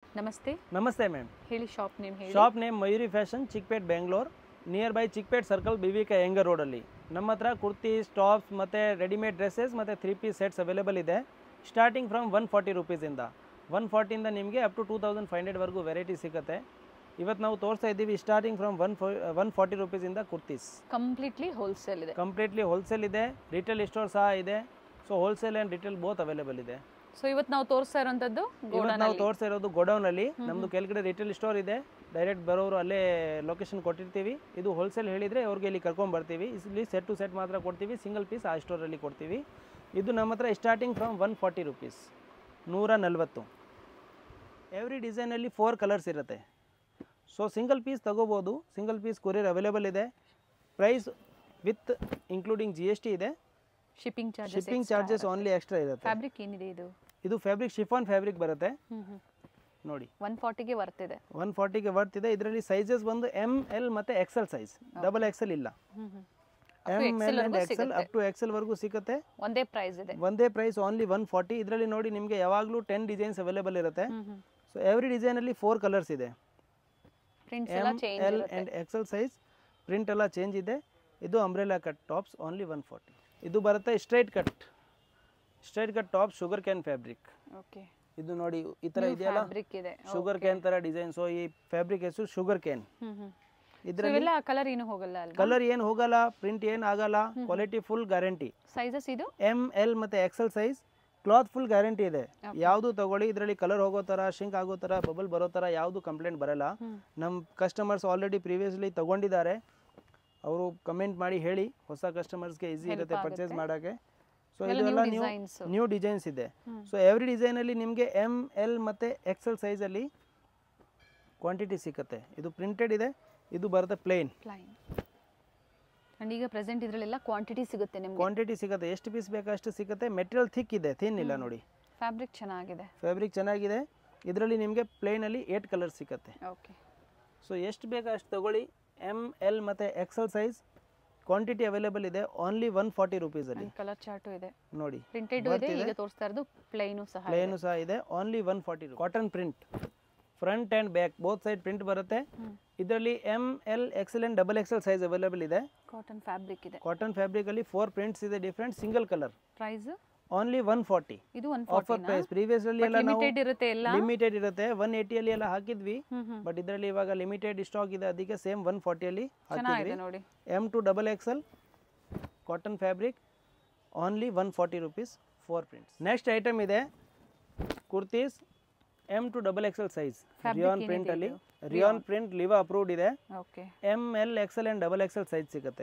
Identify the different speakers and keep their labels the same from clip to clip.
Speaker 1: ನಮಸ್ತೆ
Speaker 2: ನಮಸ್ತೆ ಮ್ಯಾಮ್
Speaker 1: ಹೇಳಿ ಶಾಪ್ ನೇಮ್ ಹೇಳಿ
Speaker 2: shop name Mayuri fashion Chickpet Bengaluru near by Chickpet circle BVK Iyengar ರೋಡಲ್ಲಿ ನಮ್ಮ ಹತ್ರ ಕುರ್ತೀಸ್ ಟಾಪ್ಸ್ ಮತ್ತು ರೆಡಿಮೇಡ್ ಡ್ರೆಸ್ಸಸ್ ಮತ್ತು ತ್ರೀ ಪೀಸ್ ಸೆಟ್ಸ್ ಅವೈಲೇಬಲ್ ಇದೆ ಸ್ಟಾರ್ಟಿಂಗ್ ಫ್ರಮ್ ಒನ್ ಫಾರ್ಟಿ ರುಪೀಸಿಂದ ಒನ್ ಫಾರ್ಟಿಯಿಂದ ನಿಮಗೆ up to two thousand five ಹಂಡ್ರೆಡ್ವರೆಗೂ ವೆರೈಟಿ ಸಿಗುತ್ತೆ ಇವತ್ತು ನಾವು ತೋರಿಸ್ತಾ ಇದ್ದೀವಿ starting from one four one forty ರುಪೀಸಿಂದ ಕುರ್ತೀಸ್
Speaker 1: ಕಂಪ್ಲೀಟ್ಲಿ ಹೋಲ್ಸೇಲ್ ಇದೆ
Speaker 2: ಕಂಪ್ಲೀಟ್ಲಿ ಹೋಲ್ಸೇಲ್ ಇದೆ ರಿಟೇಲ್ ಸ್ಟೋರ್ ಸಹ ಇದೆ so wholesale and retail both available ಇದೆ
Speaker 1: ಸೊ ಇವತ್ತು ನಾವು ತೋರಿಸ್ತಾ ಇರೋಂಥದ್ದು
Speaker 2: ಇವತ್ತು ನಾವು ತೋರಿಸ್ತಾ ಇರೋದು ಗೋಡೌನಲ್ಲಿ ನಮ್ದು ಕೆಳಗಡೆ ರಿಟೇಲ್ ಸ್ಟೋರ್ ಇದೆ ಡೈರೆಕ್ಟ್ ಬರೋರು ಅಲ್ಲೇ ಲೊಕೇಶನ್ ಕೊಟ್ಟಿರ್ತೀವಿ ಇದು ಹೋಲ್ಸೇಲ್ ಹೇಳಿದರೆ ಅವ್ರಿಗೆ ಇಲ್ಲಿ ಕರ್ಕೊಂಡ್ ಬರ್ತೀವಿ ಇಲ್ಲಿ ಸೆಟ್ ಟು ಸೆಟ್ ಮಾತ್ರ ಕೊಡ್ತೀವಿ ಸಿಂಗಲ್ ಪೀಸ್ ಆ ಸ್ಟೋರಲ್ಲಿ ಕೊಡ್ತೀವಿ ಇದು ನಮ್ಮ ಹತ್ರ starting from one forty rupees ನೂರ ನಲ್ವತ್ತು ಎವ್ರಿ ಡಿಸೈನಲ್ಲಿ ಫೋರ್ ಕಲರ್ಸ್ ಇರುತ್ತೆ ಸೊ ಸಿಂಗಲ್ ಪೀಸ್ ತಗೋಬೋದು ಸಿಂಗಲ್ ಪೀಸ್ ಕೊರಿಯರ್ ಅವೈಲೇಬಲ್ ಇದೆ price with including G S T ಇದೆ
Speaker 1: shipping charges
Speaker 2: shipping charges only extra ಇರುತ್ತೆ
Speaker 1: ಫ್ಯಾಬ್ರಿಕ್ ಏನಿದೆ ಇದು
Speaker 2: ಇದು ಫ್ಯಾಬ್ರಿಕ್ ಶಿಫಾನ್ ಫ್ಯಾಬ್ರಿಕ್ ಬರುತ್ತೆ
Speaker 1: ಹ್ಮ್ ಹ್ಮ್
Speaker 2: ನೋಡಿ
Speaker 1: ಒನ್ ಫಾರ್ಟಿಗೆ ವರ್ತಿದೆ
Speaker 2: ಒನ್ ಫಾರ್ಟಿಗೆ ವರ್ತ್ ಇದೆ ಇದರಲ್ಲಿ ಸೈಜಸ್ ಬಂದು ಎಮ್ ಎಲ್ ಮತ್ತು ಎಕ್ಸೆಲ್ ಸೈಜ್ ಡಬಲ್ ಎಕ್ಸೆಲ್ ಇಲ್ಲ
Speaker 1: ಹ್ಮ್ ಹ್ಮ್
Speaker 2: M L and XL up to XL ವರೆಗೂ ಸಿಗುತ್ತೆ
Speaker 1: ಒಂದೇ ಪ್ರೈಸ್ ಇದೆ
Speaker 2: ಒಂದೇ ಪ್ರೈಸ್ ಓನ್ಲಿ ಒನ್ ಫಾರ್ಟಿ ಇದರಲ್ಲಿ ನೋಡಿ ನಿಮಗೆ ಯಾವಾಗಲೂ ಟೆನ್ ಡಿಸೈನ್ಸ್ ಅವೈಲೇಬಲ್ ಇರುತ್ತೆ
Speaker 1: ಹ್ಮ್ ಹ್ಮ್
Speaker 2: ಸೊ ಎವ್ರಿ ಡಿಸೈನಲ್ಲಿ ಫೋರ್ ಕಲರ್ಸ್ ಇದೆ
Speaker 1: ಪ್ರಿಂಟ್ಸ್ ಎಲ್ಲ
Speaker 2: ಎಮ್
Speaker 1: ಚೇಂಜ್
Speaker 2: ಎಲ್
Speaker 1: ಇರುತ್ತೆ
Speaker 2: ಆ್ಯಂಡ್ ಎಕ್ಸೆಲ್ ಸೈಜ್ ಪ್ರಿಂಟ್ ಎಲ್ಲ ಚೇಂಜ್ ಇದೆ ಇದು umbrella cut tops only one forty ಇದು ಬರುತ್ತೆ straight cut straight cut top sugar can fabric
Speaker 1: okay
Speaker 2: ಇದು ನೋಡಿ ಈ ಥರ ಇದೆಯಲ್ಲ
Speaker 1: ಫ್ಯಾಬ್ರಿಕ್ ಇದೆ
Speaker 2: ಶುಗರ್ ಕ್ಯಾನ್ ಥರ ಡಿಸೈನ್ ಸೊ ಈ ಫ್ಯಾಬ್ರಿಕ್ ಹೆಸರು sugar can
Speaker 1: hmm hmm So
Speaker 2: ಇದರಲ್ಲಿ
Speaker 1: ಇವೆಲ್ಲ ಕಲರ್ ಏನು ಹೋಗಲ್ಲ ಅಲ್ವಾ
Speaker 2: ಕಲರ್ ಏನು ಹೋಗಲ್ಲ ಪ್ರಿಂಟ್ ಏನು ಆಗಲ್ಲ ಕ್ವಾಲಿಟಿ ಫುಲ್ ಗ್ಯಾರಂಟಿ
Speaker 1: ಸೈಜಸ್ ಇದು
Speaker 2: ಎಮ್ ಎಲ್ ಮತ್ತು XL size cloth full guarantee ಇದೆ ಯಾವುದು ತಗೊಳ್ಳಿ ಇದರಲ್ಲಿ ಕಲರ್ ಹೋಗೋ ಥರ ಶಿಂಕ್ ಆಗೋ ಥರ ಬಬಲ್ ಬರೋ ಥರ ಯಾವುದು ಕಂಪ್ಲೇಂಟ್ ಬರಲ್ಲ
Speaker 1: ಹ್ಮ್.
Speaker 2: ನಮ್ಮ ಕಸ್ಟಮರ್ಸ್ ಆಲ್ರೆಡಿ ಪ್ರೀವಿಯಸ್ಲಿ ತಗೊಂಡಿದ್ದಾರೆ ಅವರು ಕಮೆಂಟ್ ಮಾಡಿ ಹೇಳಿ ಹೊಸ ಕಸ್ಟಮರ್ಸ್ಗೆ ಈಸಿ ಇರುತ್ತೆ ಪರ್ಚೇಸ್ ಮಾಡೋಕ್ಕೆ ಸೊ
Speaker 1: ಇವೆಲ್ಲ
Speaker 2: ಇದೆಲ್ಲ
Speaker 1: new
Speaker 2: new
Speaker 1: designs.
Speaker 2: New designs ಇದೆ
Speaker 1: ಹ್ಮ್.
Speaker 2: ಸೊ ಎವ್ರಿ ಡಿಸೈನಲ್ಲಿ ನಿಮಗೆ ಎಮ್ ಎಲ್ ಮತ್ತು ಎಕ್ಸೆಲ್ ಸೈಜಲ್ಲಿ ಕ್ವಾಂಟಿಟಿ ಸಿಗುತ್ತೆ ಇದು ಪ್ರಿಂಟೆಡ್ ಇದೆ ಇದು ಬರುತ್ತೆ ಪ್ಲೇನ್
Speaker 1: ಪ್ಲೈನ್ ಅಂಡ್ ಈಗ ಪ್ರೆಸೆಂಟ್ ಇದ್ರಲ್ಲೆಲ್ಲ ಕ್ವಾಂಟಿಟಿ ಸಿಗುತ್ತೆ ನಿಮ್ಗೆ
Speaker 2: ಕ್ವಾಂಟಿಟಿ ಸಿಗುತ್ತೆ ಎಷ್ಟು ಪೀಸ್ ಬೇಕಷ್ಟು ಸಿಗುತ್ತೆ ಮೆಟೀರಿಯಲ್ ಥಿಕ್ ಇದೆ ಥಿನ್ ಇಲ್ಲ ನೋಡಿ
Speaker 1: ಫ್ಯಾಬ್ರಿಕ್ ಚೆನ್ನಾಗಿದೆ
Speaker 2: ಫ್ಯಾಬ್ರಿಕ್ ಚೆನ್ನಾಗಿದೆ ಇದರಲ್ಲಿ ನಿಮಗೆ ಪ್ಲೇನಲ್ಲಿ ಏಟ್ ಕಲರ್ ಸಿಗುತ್ತೆ
Speaker 1: ಓಕೆ
Speaker 2: ಸೊ ಎಷ್ಟು ಬೇಕು ಅಷ್ಟು ತಗೊಳ್ಳಿ ಎಮ್ ಎಲ್ ಮತ್ತು ಎಕ್ಸೆಲ್ ಸೈಜ್ ಕ್ವಾಂಟಿಟಿ ಅವೈಲೇಬಲ್ ಇದೆ ಓನ್ಲಿ ಒನ್ ಫಾರ್ಟಿ ರುಪೀಸಲ್ಲಿ
Speaker 1: ಅಂಡ್ ಕಲರ್ ಚಾರ್ಟು ಇದೆ
Speaker 2: ನೋಡಿ
Speaker 1: ಪ್ರಿಂಟೆಡ್ ಇದೆ ಈಗ ತೋರಿಸ್ತಾ ಇರೋದು ಪ್ಲೈನು ಸಹ ಇದೆ.
Speaker 2: ಪ್ಲೇನು ಸಹ ಇದೆ only one forty cotton print front and back both side print ಬರುತ್ತೆ
Speaker 1: ಹ್ಮ್.
Speaker 2: ಇದರಲ್ಲಿ M L XL and double XL size available ಇದೆ
Speaker 1: ಕಾಟನ್ ಫ್ಯಾಬ್ರಿಕ್ ಇದೆ
Speaker 2: ಕಾಟನ್ ಫ್ಯಾಬ್ರಿಕಲ್ಲಿ ಫೋರ್ ಪ್ರಿಂಟ್ಸ್ ಇದೆ different single colour
Speaker 1: price
Speaker 2: only one forty
Speaker 1: ಇದು one
Speaker 2: offer price previously ಎಲ್ಲ ನಾವು
Speaker 1: ಲಿಮಿಟೆಡ್ ಇರುತ್ತೆ ಎಲ್ಲ
Speaker 2: ಲಿಮಿಟೆಡ್ ಇರುತ್ತೆ ಒನ್ ಏಯ್ಟಿಯಲ್ಲಿ ಎಲ್ಲ ಹಾಕಿದ್ವಿ
Speaker 1: ಹ್ಮ್ ಹ್ಮ್
Speaker 2: ಬಟ್ ಇದರಲ್ಲಿ ಇವಾಗ ಲಿಮಿಟೆಡ್ ಸ್ಟಾಕ್ ಇದೆ ಅದಕ್ಕೆ ಸೇಮ್ ಒನ್ ಫಾರ್ಟಿಯಲ್ಲಿ ಹಾಕಿದ್ವಿ
Speaker 1: ಚೆನ್ನಾಗಿದೆ ನೋಡಿ
Speaker 2: M to double XL cotton fabric only one forty rupees four prints next item ಇದೆ kurtis M to double XL size
Speaker 1: Fabric
Speaker 2: rayon
Speaker 1: ಏನಿದೆ
Speaker 2: ಪ್ರಿಂಟ್ ಅಲ್ಲಿ
Speaker 1: ಇದು?
Speaker 2: ರಿಯಾನ್ ಪ್ರಿಂಟ್ ಲಿವಾ ಅಪ್ರೂವ್ಡ್ ಇದೆ
Speaker 1: okay
Speaker 2: M L XL and double XL size ಸಿಗುತ್ತೆ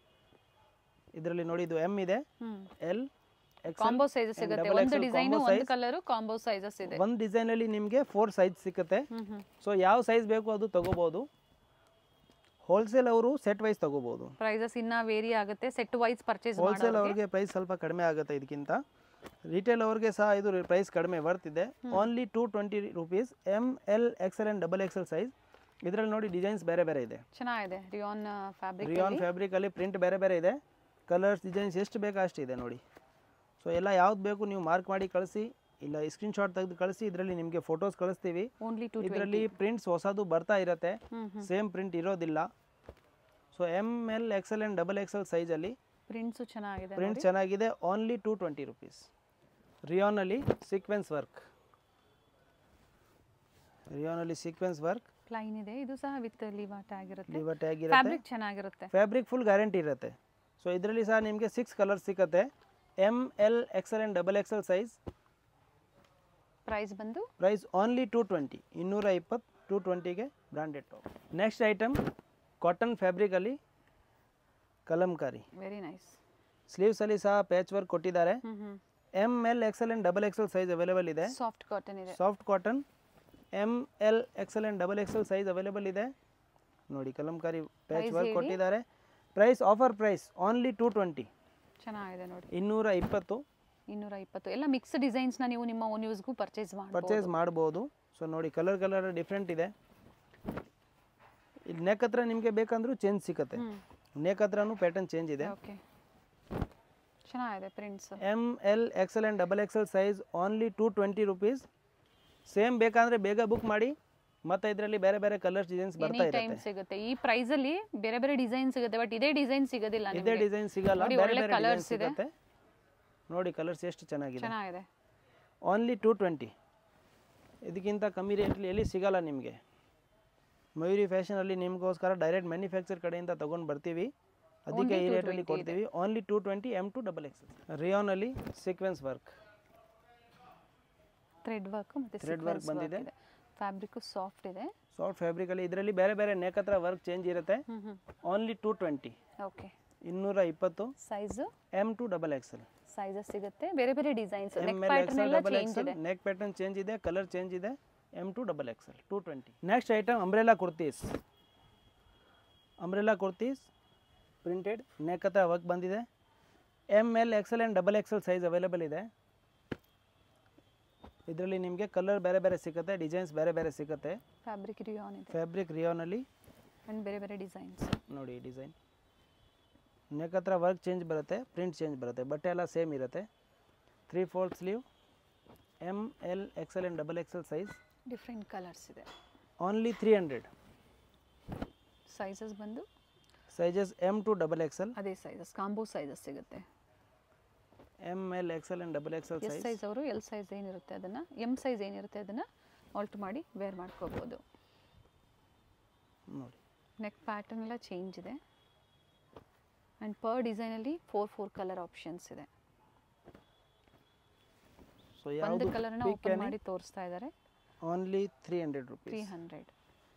Speaker 2: ಇದರಲ್ಲಿ ನೋಡಿ ಇದು M ಇದೆ
Speaker 1: hmm
Speaker 2: L XL
Speaker 1: combo sizes ಸಿಗುತ್ತೆ
Speaker 2: double
Speaker 1: ಒಂದು
Speaker 2: XL
Speaker 1: ಡಿಸೈನ್
Speaker 2: combo
Speaker 1: ಒಂದು
Speaker 2: size.
Speaker 1: ಕಲರ್ ಕಾಂಬೋ ಸೈಜಸ್ ಇದೆ
Speaker 2: ಒಂದು ಡಿಸೈನಲ್ಲಿ ನಿಮಗೆ ಫೋರ್ ಸೈಜ್ ಸಿಗುತ್ತೆ
Speaker 1: ಹ್ಮ್ ಹ್ಮ್
Speaker 2: ಸೊ ಯಾವ ಸೈಜ್ ಬೇಕು ಅದು ತಗೋಬೋದು ಹೋಲ್ಸೇಲ್ ಅವರು ಸೆಟ್ ವೈಸ್ ತಗೋಬೋದು
Speaker 1: ಪ್ರೈಸಸ್ ಇನ್ನ ವೇರಿ ಆಗುತ್ತೆ ಸೆಟ್ ವೈಸ್ ಪರ್ಚೇಸ್
Speaker 2: ಹೋಲ್ಸೇಲ್ ಅವ್ರಿಗೆ ಪ್ರೈಸ್ ಸ್ವಲ್ಪ ಕಡಿಮೆ ಆಗುತ್ತೆ ಇದಕ್ಕಿಂತ ರಿಟೇಲ್ ಅವ್ರಿಗೆ ಸಹ ಇದು ಪ್ರೈಸ್ ಕಡಿಮೆ ಬರ್ತಿದೆ only two twenty rupees M L XL and double XL size ಇದರಲ್ಲಿ ನೋಡಿ ಡಿಸೈನ್ಸ್ ಬೇರೆ ಬೇರೆ ಇದೆ
Speaker 1: ಚೆನ್ನಾಗಿದೆ ರಿಯಾನ್ ಫ್ಯಾಬ್ರಿಕ್
Speaker 2: ರಿಯಾನ್ ಫ್ಯಾಬ್ರಿಕಲ್ಲಿ ಪ್ರಿಂಟ್ ಬೇರೆ ಬೇರೆ ಇದೆ ಕಲರ್ಸ್ ಡಿಸೈನ್ಸ್ ಎಷ್ಟು ಬೇಕು ಅಷ್ಟಿದೆ ನೋಡಿ ಸೊ ಎಲ್ಲ ಯಾವ್ದು ಬೇಕು ನೀವು ಮಾರ್ಕ್ ಮಾಡಿ ಕಳಿಸಿ ಇಲ್ಲ ಸ್ಕ್ರೀನ್ಶಾಟ್ ತೆಗೆದು ಕಳಿಸಿ ಇದರಲ್ಲಿ ನಿಮಗೆ ಫೋಟೋಸ್ ಕಳಿಸ್ತೀವಿ
Speaker 1: ಓನ್ಲಿ ಟು
Speaker 2: ಇದರಲ್ಲಿ ಪ್ರಿಂಟ್ಸ್ ಹೊಸದು ಬರ್ತಾ ಇರುತ್ತೆ
Speaker 1: ಹ್ಮ್ ಹ್ಮ್
Speaker 2: ಸೇಮ್ ಪ್ರಿಂಟ್ ಇರೋದಿಲ್ಲ so M L XL and double XL ಸೈಜಲ್ಲಿ
Speaker 1: ಪ್ರಿಂಟ್ಸ್ ಚೆನ್ನಾಗಿದೆ
Speaker 2: ಪ್ರಿಂಟ್ ಚೆನ್ನಾಗಿದೆ ಓನ್ಲಿ ಟೂ ಟ್ವೆಂಟಿ ರುಪೀಸ್ ರಿಯಾನಲ್ಲಿ ಸೀಕ್ವೆನ್ಸ್ ವರ್ಕ್ ರಿಯಾನಲ್ಲಿ ಸೀಕ್ವೆನ್ಸ್ ವರ್ಕ್
Speaker 1: ಪ್ಲೈನ್ ಇದೆ ಇದು ಸಹ ವಿತ್ ಲಿವಾ ಟ್ಯಾಗ್ ಇರುತ್ತೆ
Speaker 2: ಲಿವರ್ ಟ್ಯಾಗ್ ಇರುತ್ತೆ
Speaker 1: ಫ್ಯಾಬ್ರಿಕ್ ಚೆನ್ನಾಗಿರುತ್ತೆ
Speaker 2: ಫ್ಯಾಬ್ರಿಕ್ ಫುಲ್ ಗ್ಯಾರಂಟಿ ಇರುತ್ತೆ ಸೊ ಇದರಲ್ಲಿ ಸಹ ನಿಮಗೆ ಸಿಕ್ಸ್ ಕಲರ್ ಸಿಗುತ್ತೆ M L XL and double XL size
Speaker 1: price ಬಂದು
Speaker 2: ಪ್ರೈಸ್ ಓನ್ಲಿ ಟೂ ಟ್ವೆಂಟಿ ಇನ್ನೂರ ಇಪ್ಪತ್ತು ಟೂ ಟ್ವೆಂಟಿಗೆ branded top next item cotton ಫ್ಯಾಬ್ರಿಕಲ್ಲಿ ಕಲಂಕಾರಿ
Speaker 1: ವೆರಿ ನೈಸ್
Speaker 2: ಸ್ಲೀವ್ಸಲ್ಲಿ ಸಹ ಪ್ಯಾಚ್ ವರ್ಕ್ ಕೊಟ್ಟಿದ್ದಾರೆ
Speaker 1: hmm hmm
Speaker 2: M L XL and double XL size available ಇದೆ
Speaker 1: soft cotton ಇದೆ
Speaker 2: soft cotton M L XL and double XL size available ಇದೆ ನೋಡಿ kalamkari patch
Speaker 1: Price
Speaker 2: work
Speaker 1: ಹೇಳಿ.
Speaker 2: ಕೊಟ್ಟಿದ್ದಾರೆ price offer price only two twenty
Speaker 1: ಚೆನ್ನಾಗಿದೆ ನೋಡಿ
Speaker 2: ಇನ್ನೂರ ಇಪ್ಪತ್ತು
Speaker 1: ಇನ್ನೂರ ಇಪ್ಪತ್ತು ಎಲ್ಲ ಮಿಕ್ಸ್ ಡಿಸೈನ್ಸ್ನ ನೀವು ನಿಮ್ಮ ಓನ್ ಯೂಸ್ಗೂ ಪರ್ಚೇಸ್ ಮಾಡಿ
Speaker 2: ಪರ್ಚೇಸ್ ಮಾಡ್ಬೋದು ಸೊ ನೋಡಿ ಕಲರ್ ಕಲರ್ ಡಿಫ್ರೆಂಟ್ ಇದೆ ಇಲ್ಲಿ ನೆಕ್ ಹತ್ರ ನಿಮಗೆ ಬೇಕಂದ್ರೂ ಚೇಂಜ್ ಸಿಗುತ್ತೆ
Speaker 1: ಹ್ಮ್
Speaker 2: ನೆಕ್ ಹತ್ರನೂ ಪ್ಯಾಟರ್ನ್ ಚೇಂಜ್ ಇದೆ
Speaker 1: ಓಕೆ ಚೆನ್ನಾಗಿದೆ prints
Speaker 2: M L XL and double XL size only two twenty rupees same ಬೇಕಂದ್ರೆ ಬೇಗ ಬುಕ್ ಮಾಡಿ ಮತ್ತೆ ಇದರಲ್ಲಿ ಬೇರೆ ಬೇರೆ ಕಲರ್ಸ್ ಡಿಸೈನ್ಸ್
Speaker 1: ಎನಿ
Speaker 2: ಬರ್ತಾ
Speaker 1: ಟೈಮ್
Speaker 2: ಇರುತ್ತೆ
Speaker 1: ಸಿಗುತ್ತೆ ಈ ಪ್ರೈಸ್ ಅಲ್ಲಿ ಬೇರೆ ಬೇರೆ ಡಿಸೈನ್ ಸಿಗುತ್ತೆ ಬಟ್ ಇದೇ ಡಿಸೈನ್ ಸಿಗೋದಿಲ್ಲ
Speaker 2: ಇದೇ
Speaker 1: ನಿಮಗೆ
Speaker 2: ಡಿಸೈನ್ ಸಿಗಲ್ಲ
Speaker 1: ನೋಡಿ,
Speaker 2: ಬೇರೆ
Speaker 1: ಒಳ್ಳೆ
Speaker 2: ಬೇರೆ ಡಿಸೈನ್
Speaker 1: colours ಇದೆ.
Speaker 2: ಸಿಗುತ್ತೆ ನೋಡಿ ಕಲರ್ಸ್ ಎಷ್ಟು ಚೆನ್ನಾಗಿದೆ
Speaker 1: ಚೆನ್ನಾಗಿದೆ
Speaker 2: ಓನ್ಲಿ ಟೂ ಟ್ವೆಂಟಿ ಇದಕ್ಕಿಂತ ಕಮ್ಮಿ ರೇಟಲ್ಲಿ ಎಲ್ಲಿ ಸಿಗಲ್ಲ ನಿಮಗೆ ಮಯೂರಿ ಫ್ಯಾಷನಲ್ಲಿ ನಿಮಗೋಸ್ಕರ ಡೈರೆಕ್ಟ್ ಮ್ಯಾನುಫ್ಯಾಕ್ಚರ್ ಕಡೆಯಿಂದ ತೊಗೊಂಡು ಬರ್ತೀವಿ ಅದಕ್ಕೆ ಈ ರೇಟಲ್ಲಿ ಕೊಡ್ತೀವಿ only two twenty M to double X ರಿಯೋನಲ್ಲಿ ಸೀಕ್ವೆನ್ಸ್ ವರ್ಕ್
Speaker 1: ಥ್ರೆಡ್ ವರ್ಕ್ ಮತ್ತೆ
Speaker 2: Thread work ಬಂದಿದೆ.
Speaker 1: ಫ್ಯಾಬ್ರಿಕ್ ಸಾಫ್ಟ್ ಇದೆ
Speaker 2: ಸಾಫ್ಟ್ ಫ್ಯಾಬ್ರಿಕಲ್ಲಿ ಇದರಲ್ಲಿ ಬೇರೆ ಬೇರೆ ನೆಕ್ ಹತ್ರ ವರ್ಕ್ ಚೇಂಜ್ ಇರುತ್ತೆ
Speaker 1: hmm hmm
Speaker 2: only two twenty
Speaker 1: okay
Speaker 2: ಇನ್ನೂರ ಇಪ್ಪತ್ತು
Speaker 1: size
Speaker 2: M to double XL
Speaker 1: sizes ಸಿಗುತ್ತೆ ಬೇರೆ ಬೇರೆ designs neck
Speaker 2: M L
Speaker 1: pattern
Speaker 2: XL
Speaker 1: ಎಲ್ಲ
Speaker 2: ಡಬಲ್
Speaker 1: ಚೇಂಜ್
Speaker 2: ಎಕ್ಸೆಲ್
Speaker 1: ಇದೆ
Speaker 2: ನೆಕ್ ಪ್ಯಾಟರ್ನ್ ಚೇಂಜ್ ಇದೆ ಕಲರ್ ಚೇಂಜ್ ಇದೆ M to double XL two twenty next item umbrella kurtis umbrella kurtis printed neck ಹತ್ರ work ಬಂದಿದೆ M L XL and double XL size available ಇದೆ ಇದರಲ್ಲಿ ನಿಮಗೆ colour ಬೇರೆ ಬೇರೆ ಸಿಗುತ್ತೆ ಡಿಸೈನ್ಸ್ ಬೇರೆ ಬೇರೆ ಸಿಗುತ್ತೆ
Speaker 1: ಫ್ಯಾಬ್ರಿಕ್ ರಿಯಾನ್ ಇದೆ
Speaker 2: ಫ್ಯಾಬ್ರಿಕ್ ರಿಯೋನಲ್ಲಿ
Speaker 1: ಅಂಡ್ ಬೇರೆ ಬೇರೆ ಡಿಸೈನ್ಸ್
Speaker 2: ನೋಡಿ ಡಿಸೈನ್ ನೆಕ್ ಹತ್ರ ವರ್ಕ್ ಚೇಂಜ್ ಬರುತ್ತೆ ಪ್ರಿಂಟ್ ಚೇಂಜ್ ಬರುತ್ತೆ ಬಟ್ಟೆ ಎಲ್ಲ ಸೇಮ್ ಇರುತ್ತೆ three fourth sleeve M L XL and double XL size
Speaker 1: different colours ಇದೆ
Speaker 2: ಓನ್ಲಿ ತ್ರೀ ಹಂಡ್ರೆಡ್
Speaker 1: ಸೈಜಸ್ ಬಂದು
Speaker 2: sizes M to double XL
Speaker 1: ಅದೇ ಸೈಜಸ್ ಕಾಂಬೋ ಸೈಜಸ್ ಸಿಗುತ್ತೆ
Speaker 2: M L XL and double XL
Speaker 1: S
Speaker 2: size
Speaker 1: size ಅವರು L size ಏನಿರುತ್ತೆ ಅದನ್ನು M size ಏನಿರುತ್ತೆ ಅದನ್ನು halt ಮಾಡಿ ವೇರ್ ಮಾಡ್ಕೋಬೋದು
Speaker 2: ನೋಡಿ
Speaker 1: ನೆಕ್ ಪ್ಯಾಟರ್ನ್ ಎಲ್ಲ ಚೇಂಜ್ ಇದೆ ಆ್ಯಂಡ್ ಪರ್ ಡಿಸೈನಲ್ಲಿ ಫೋರ್ ಫೋರ್ ಕಲರ್ ಆಪ್ಷನ್ಸ್ ಇದೆ
Speaker 2: ಸೊ
Speaker 1: ಒಂದು
Speaker 2: ಯಾವುದು
Speaker 1: ಕಲರ್ನ ಓಪನ್ ಮಾಡಿ ತೋರಿಸ್ತಾ ಇದ್ದಾರೆ
Speaker 2: only three hundred
Speaker 1: three
Speaker 2: rupees
Speaker 1: hundred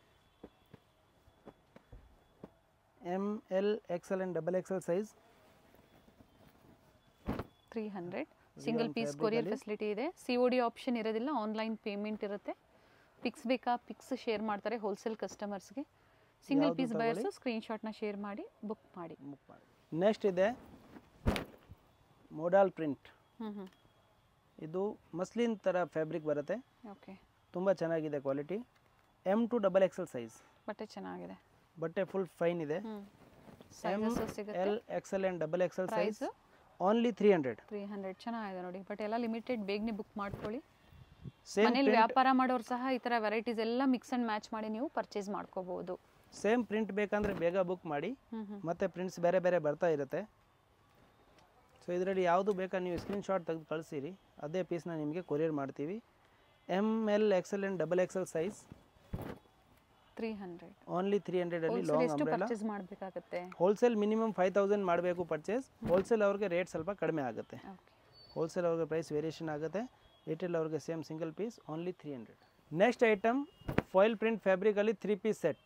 Speaker 2: M L XL and double XL size
Speaker 1: three hundred single piece courier facility ಇದೆ ಸಿ ಒ ಡಿ ಆಪ್ಷನ್ ಇರೋದಿಲ್ಲ ಆನ್ಲೈನ್ ಪೇಮೆಂಟ್ ಇರುತ್ತೆ ಪಿಕ್ಸ್ ಬೇಕಾ ಪಿಕ್ಸ್ ಶೇರ್ ಮಾಡ್ತಾರೆ ಹೋಲ್ಸೇಲ್ ಕಸ್ಟಮರ್ಸ್ಗೆ ಸಿಂಗಲ್ ಪೀಸ್ ಬಯರ್ಸು ಸ್ಕ್ರೀನ್ಶಾಟ್ನ share ಮಾಡಿ book ಮಾಡಿ
Speaker 2: book ಮಾಡಿ ನೆಕ್ಸ್ಟ್ ಇದೆ ಮೋಡಾಲ್ ಪ್ರಿಂಟ್
Speaker 1: ಹ್ಞೂ ಹ್ಞೂ
Speaker 2: ಇದು ಮಸ್ಲಿನ್ ಥರ ಫ್ಯಾಬ್ರಿಕ್ ಬರುತ್ತೆ
Speaker 1: ಓಕೆ
Speaker 2: ತುಂಬ ಚೆನ್ನಾಗಿದೆ quality M to double XL size
Speaker 1: ಬಟ್ಟೆ ಚೆನ್ನಾಗಿದೆ
Speaker 2: ಬಟ್ಟೆ ಫುಲ್ ಫೈನ್ ಇದೆ
Speaker 1: ಹ್ಞೂ
Speaker 2: ಎಮ್
Speaker 1: ಸೈಜಸ್ ಸಿಗುತ್ತೆ
Speaker 2: L XL and double XL size
Speaker 1: price
Speaker 2: only three hundred
Speaker 1: three hundred ಚೆನ್ನಾಗಿದೆ ನೋಡಿ ಬಟ್ ಎಲ್ಲ ಲಿಮಿಟೆಡ್ ಬೇಗನೆ ಬುಕ್ ಮಾಡ್ಕೊಳ್ಳಿ
Speaker 2: ಸೇಮ್
Speaker 1: ಮನೇಲಿ ವ್ಯಾಪಾರ ಮಾಡೋರು ಸಹ ಈ ಥರ ವೆರೈಟೀಸ್ ಎಲ್ಲ ಮಿಕ್ಸ್ ಆ್ಯಂಡ್ ಮ್ಯಾಚ್ ಮಾಡಿ ನೀವು ಪರ್ಚೇಸ್ ಮಾಡ್ಕೋಬಹುದು
Speaker 2: ಸೇಮ್ ಪ್ರಿಂಟ್ ಬೇಕಂದರೆ ಬೇಗ ಬುಕ್ ಮಾಡಿ
Speaker 1: ಹ್ಞೂ ಹ್ಞೂ
Speaker 2: ಮತ್ತು ಪ್ರಿಂಟ್ಸ್ ಬೇರೆ ಬೇರೆ ಬರ್ತಾ ಇರುತ್ತೆ ಸೊ ಇದರಲ್ಲಿ ಯಾವುದು ಬೇಕಾ ನೀವು ಸ್ಕ್ರೀನ್ಶಾಟ್ ತೆಗೆದು ಕಳಿಸಿರಿ ಅದೇ ಪೀಸ್ನ ನಿಮಗೆ ಕೊರಿಯರ್ ಮಾಡ್ತೀವಿ M L XL and double XL size
Speaker 1: three hundred
Speaker 2: only three ಹಂಡ್ರೆಡಲ್ಲಿ
Speaker 1: ಹೋಲ್ಸೇಲ್
Speaker 2: ಲಾಂಗ್
Speaker 1: ಎಷ್ಟು
Speaker 2: ಅಂಬ್ರೆಲ್ಲ
Speaker 1: ಪರ್ಚೇಸ್ ಮಾಡಬೇಕಾಗತ್ತೆ
Speaker 2: ಹೋಲ್ಸೇಲ್ ಮಿನಿಮಮ್ ಫೈವ್ ತೌಸಂಡ್ ಮಾಡಬೇಕು ಪರ್ಚೇಸ್ ಹೋಲ್ಸೇಲ್ ಅವ್ರಿಗೆ ರೇಟ್ ಸ್ವಲ್ಪ ಕಡಿಮೆ ಆಗುತ್ತೆ
Speaker 1: ಓಕೆ
Speaker 2: ಹೋಲ್ಸೇಲ್ ಅವ್ರಿಗೆ ಪ್ರೈಸ್ ವೇರಿಯೇಷನ್ ಆಗುತ್ತೆ ರಿಟೇಲ್ ಅವ್ರಿಗೆ same single piece only three hundred next item foil print ಫ್ಯಾಬ್ರಿಕಲ್ಲಿ three piece set